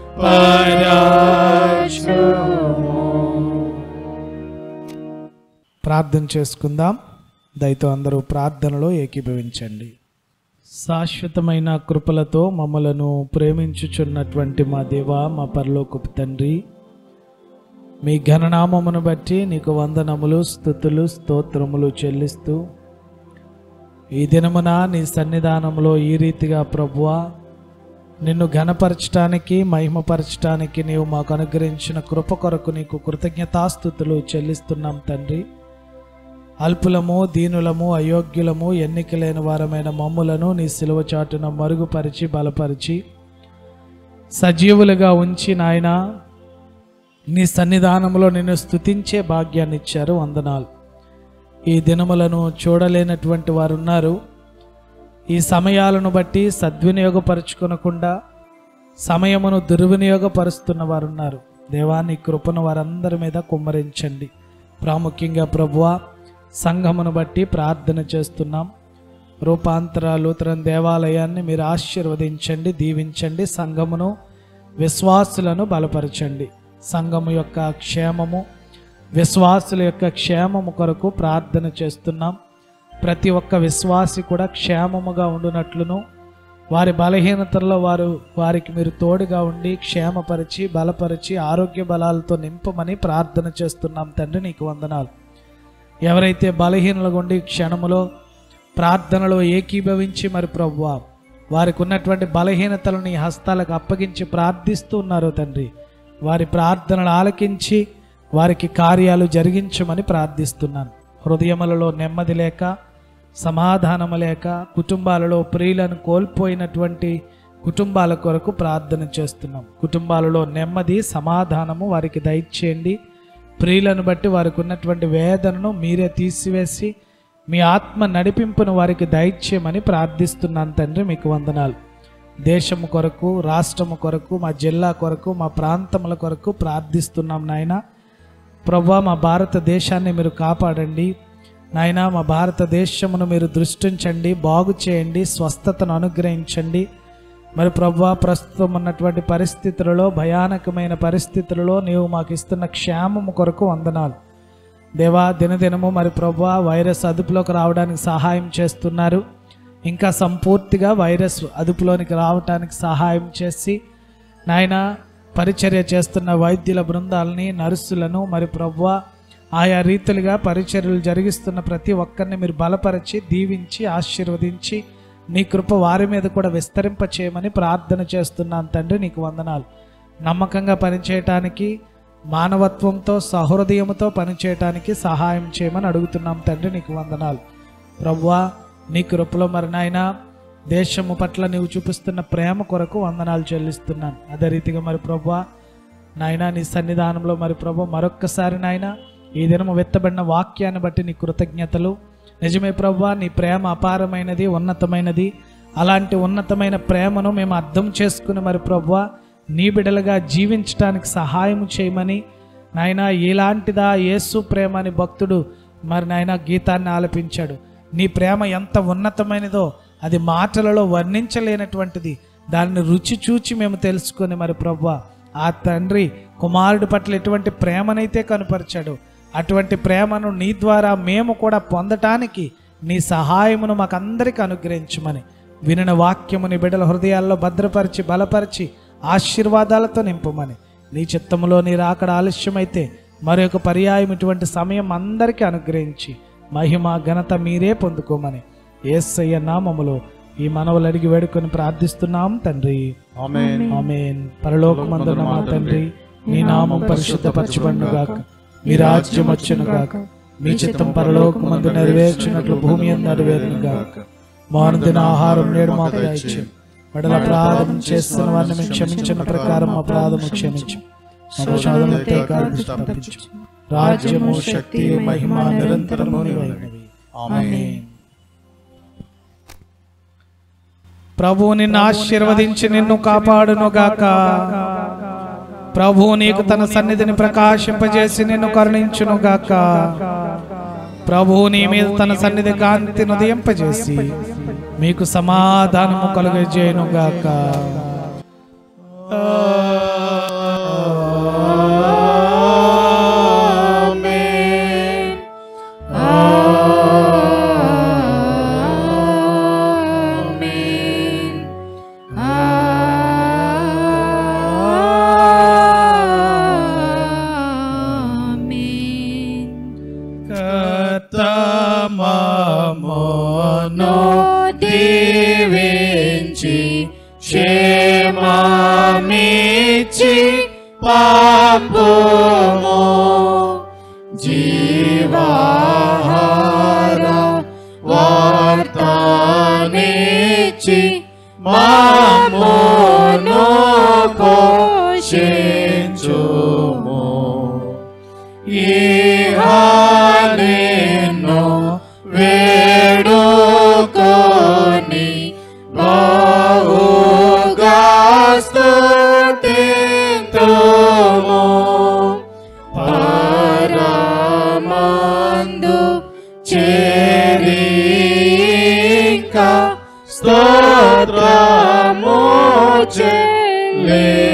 ప్రార్థన చేసుకుందాం దయతో అందరూ ప్రార్థనలో ఏకీభవించండి శాశ్వతమైన కృపలతో మమ్మలను ప్రేమించుచున్నటువంటి మా దేవ మా పరలోకపు తండ్రి మీ ఘననామమును బట్టి నీకు వందనములు స్థుతులు స్తోత్రములు చెల్లిస్తూ ఈ దినమున నీ సన్నిధానంలో ఈ రీతిగా ప్రభువా నిన్ను ఘనపరచటానికి మహిమపరచటానికి నీవు మాకు అనుగ్రహించిన కృప కొరకు నీకు కృతజ్ఞతాస్థుతులు చెల్లిస్తున్నాం తండ్రి అల్పులము దీనులము అయోగ్యులము ఎన్నికలేని వారమైన మమ్ములను నీ సిలువ చాటున మరుగుపరిచి బలపరిచి సజీవులుగా ఉంచి నాయన నీ సన్నిధానంలో నిన్ను స్తుతించే భాగ్యాన్ని ఇచ్చారు వందనాలు ఈ దినములను చూడలేనటువంటి వారు ఉన్నారు ఈ సమయాలను బట్టి సద్వినియోగపరుచుకొనకుండా సమయమును దుర్వినియోగపరుస్తున్న వారు ఉన్నారు దేవాన్ని కృపను వారందరి మీద కుమ్మరించండి ప్రాముఖ్యంగా ప్రభువా సంఘమును బట్టి ప్రార్థన చేస్తున్నాం రూపాంతర లూతరన్ దేవాలయాన్ని మీరు ఆశీర్వదించండి దీవించండి సంఘమును విశ్వాసులను బలపరచండి సంఘము యొక్క క్షేమము విశ్వాసుల యొక్క క్షేమము కొరకు ప్రార్థన చేస్తున్నాం ప్రతి ఒక్క విశ్వాసి కూడా క్షేమముగా ఉండునట్లును వారి బలహీనతల్లో వారు వారికి మీరు తోడుగా ఉండి క్షేమపరిచి బలపరిచి ఆరోగ్య బలాలతో నింపమని ప్రార్థన చేస్తున్నాం తండ్రి నీకు వందనాలు ఎవరైతే బలహీనలుగా ఉండి క్షణములో ప్రార్థనలో ఏకీభవించి మరి ప్రభువా వారికి ఉన్నటువంటి బలహీనతలను నీ హస్తాలకు అప్పగించి ప్రార్థిస్తూ ఉన్నారు తండ్రి వారి ప్రార్థనలు ఆలకించి వారికి కార్యాలు జరిగించమని ప్రార్థిస్తున్నాను హృదయములలో నెమ్మది లేక సమాధానము లేక కుటుంబాలలో ప్రియులను కోల్పోయినటువంటి కుటుంబాల కొరకు ప్రార్థన చేస్తున్నాం కుటుంబాలలో నెమ్మది సమాధానము వారికి దయచేయండి ప్రియులను బట్టి వారికి ఉన్నటువంటి వేదనను మీరే తీసివేసి మీ ఆత్మ నడిపింపును వారికి దయచేయమని ప్రార్థిస్తున్నాను తండ్రి మీకు వందనాలు దేశము కొరకు రాష్ట్రము కొరకు మా జిల్లా కొరకు మా ప్రాంతముల కొరకు ప్రార్థిస్తున్నాం నాయన ప్రభా మా భారతదేశాన్ని మీరు కాపాడండి నాయన మా భారతదేశమును మీరు దృష్టించండి బాగు చేయండి స్వస్థతను అనుగ్రహించండి మరి ప్రభా ప్రస్తుతం ఉన్నటువంటి పరిస్థితులలో భయానకమైన పరిస్థితులలో నీవు మాకు ఇస్తున్న క్షేమము కొరకు వందనాలు దేవా దినదినము మరి ప్రభా వైరస్ అదుపులోకి రావడానికి సహాయం చేస్తున్నారు ఇంకా సంపూర్తిగా వైరస్ అదుపులోనికి రావడానికి సహాయం చేసి నాయన పరిచర్య చేస్తున్న వైద్యుల బృందాలని నర్సులను మరి ప్రభువా ఆయా రీతులుగా పరిచర్యలు జరిగిస్తున్న ప్రతి ఒక్కరిని మీరు బలపరిచి దీవించి ఆశీర్వదించి నీ కృప వారి మీద కూడా విస్తరింప చేయమని ప్రార్థన చేస్తున్నాను తండ్రి నీకు వందనాలు నమ్మకంగా పనిచేయటానికి మానవత్వంతో సహృదయంతో పనిచేయటానికి సహాయం చేయమని అడుగుతున్నాం తండ్రి నీకు వందనాలు ప్రభువా నీ కృపలో మరి నాయనా దేశము పట్ల నీవు చూపిస్తున్న ప్రేమ కొరకు వందనాలు చెల్లిస్తున్నాను అదే రీతిగా మరి ప్రభా నాయన నీ సన్నిధానంలో మరి ప్రభు మరొక్కసారి నాయన ఈ దినము వెత్తబడిన వాక్యాన్ని బట్టి నీ కృతజ్ఞతలు నిజమే ప్రభా నీ ప్రేమ అపారమైనది ఉన్నతమైనది అలాంటి ఉన్నతమైన ప్రేమను మేము అర్థం చేసుకుని మరి ప్రభా నీ బిడలుగా జీవించడానికి సహాయం చేయమని నాయన ఇలాంటిదా యేసు ప్రేమ అని భక్తుడు మరి నాయన గీతాన్ని ఆలపించాడు నీ ప్రేమ ఎంత ఉన్నతమైనదో అది మాటలలో వర్ణించలేనటువంటిది దానిని రుచి చూచి మేము తెలుసుకొని మరి ప్రభా ఆ తండ్రి కుమారుడి పట్ల ఎటువంటి ప్రేమనైతే కనుపరిచాడు అటువంటి ప్రేమను నీ ద్వారా మేము కూడా పొందటానికి నీ సహాయమును మాకందరికీ అనుగ్రహించమని వినిన వాక్యముని బిడ్డల హృదయాల్లో భద్రపరిచి బలపరిచి ఆశీర్వాదాలతో నింపమని నీ చిత్తములో నీ రాకడ ఆలస్యమైతే మరొక పర్యాయం ఇటువంటి సమయం అందరికీ అనుగ్రహించి మహిమ ఘనత మీరే పొందుకోమని ఏసయ్య నామములో ఈ మనవలు అడిగి వేడుకొని ప్రార్థిస్తున్నాం తండ్రి ఆమేన్ ఆమేన్ పరలోకమందున్న మా తండ్రి నీ నామం పరిశుద్ధపరచబడును గాక మీ రాజ్యం వచ్చును గాక మీ చిత్తం పరలోకమందు నెరవేర్చినట్లు భూమి అందు నెరవేరును గాక మానుదిన ఆహారం నేడు మాకు దయచేయం పడల అపరాధం చేస్తున్న వారిని మేము క్షమించిన ప్రకారం అపరాధము క్షమించు సంశోధనతో తప్పించు రాజ్యము శక్తి మహిమ నిరంతరము నీవైనవి ఆమేన్ ప్రభువు నిన్ను ఆశీర్వదించి నిన్ను కాపాడును గాక ప్రభువు నీకు తన సన్నిధిని ప్రకాశింపజేసి నిన్ను కరుణించును గాక ప్రభువు నీ మీద తన సన్నిధి కాంతిని ఉదయింపజేసి మీకు సమాధానము కలుగజేయును గాక కర్తమమును దీవించి క్షేమమిచ్చి పంపుము జీవాహార వార్తనిచ్చి మామును పోషించుము ఇహానిన్ను వేడుకొని బావుగా స్తుతింతుము పరమందు చేరిక స్తోత్రము చెల్లి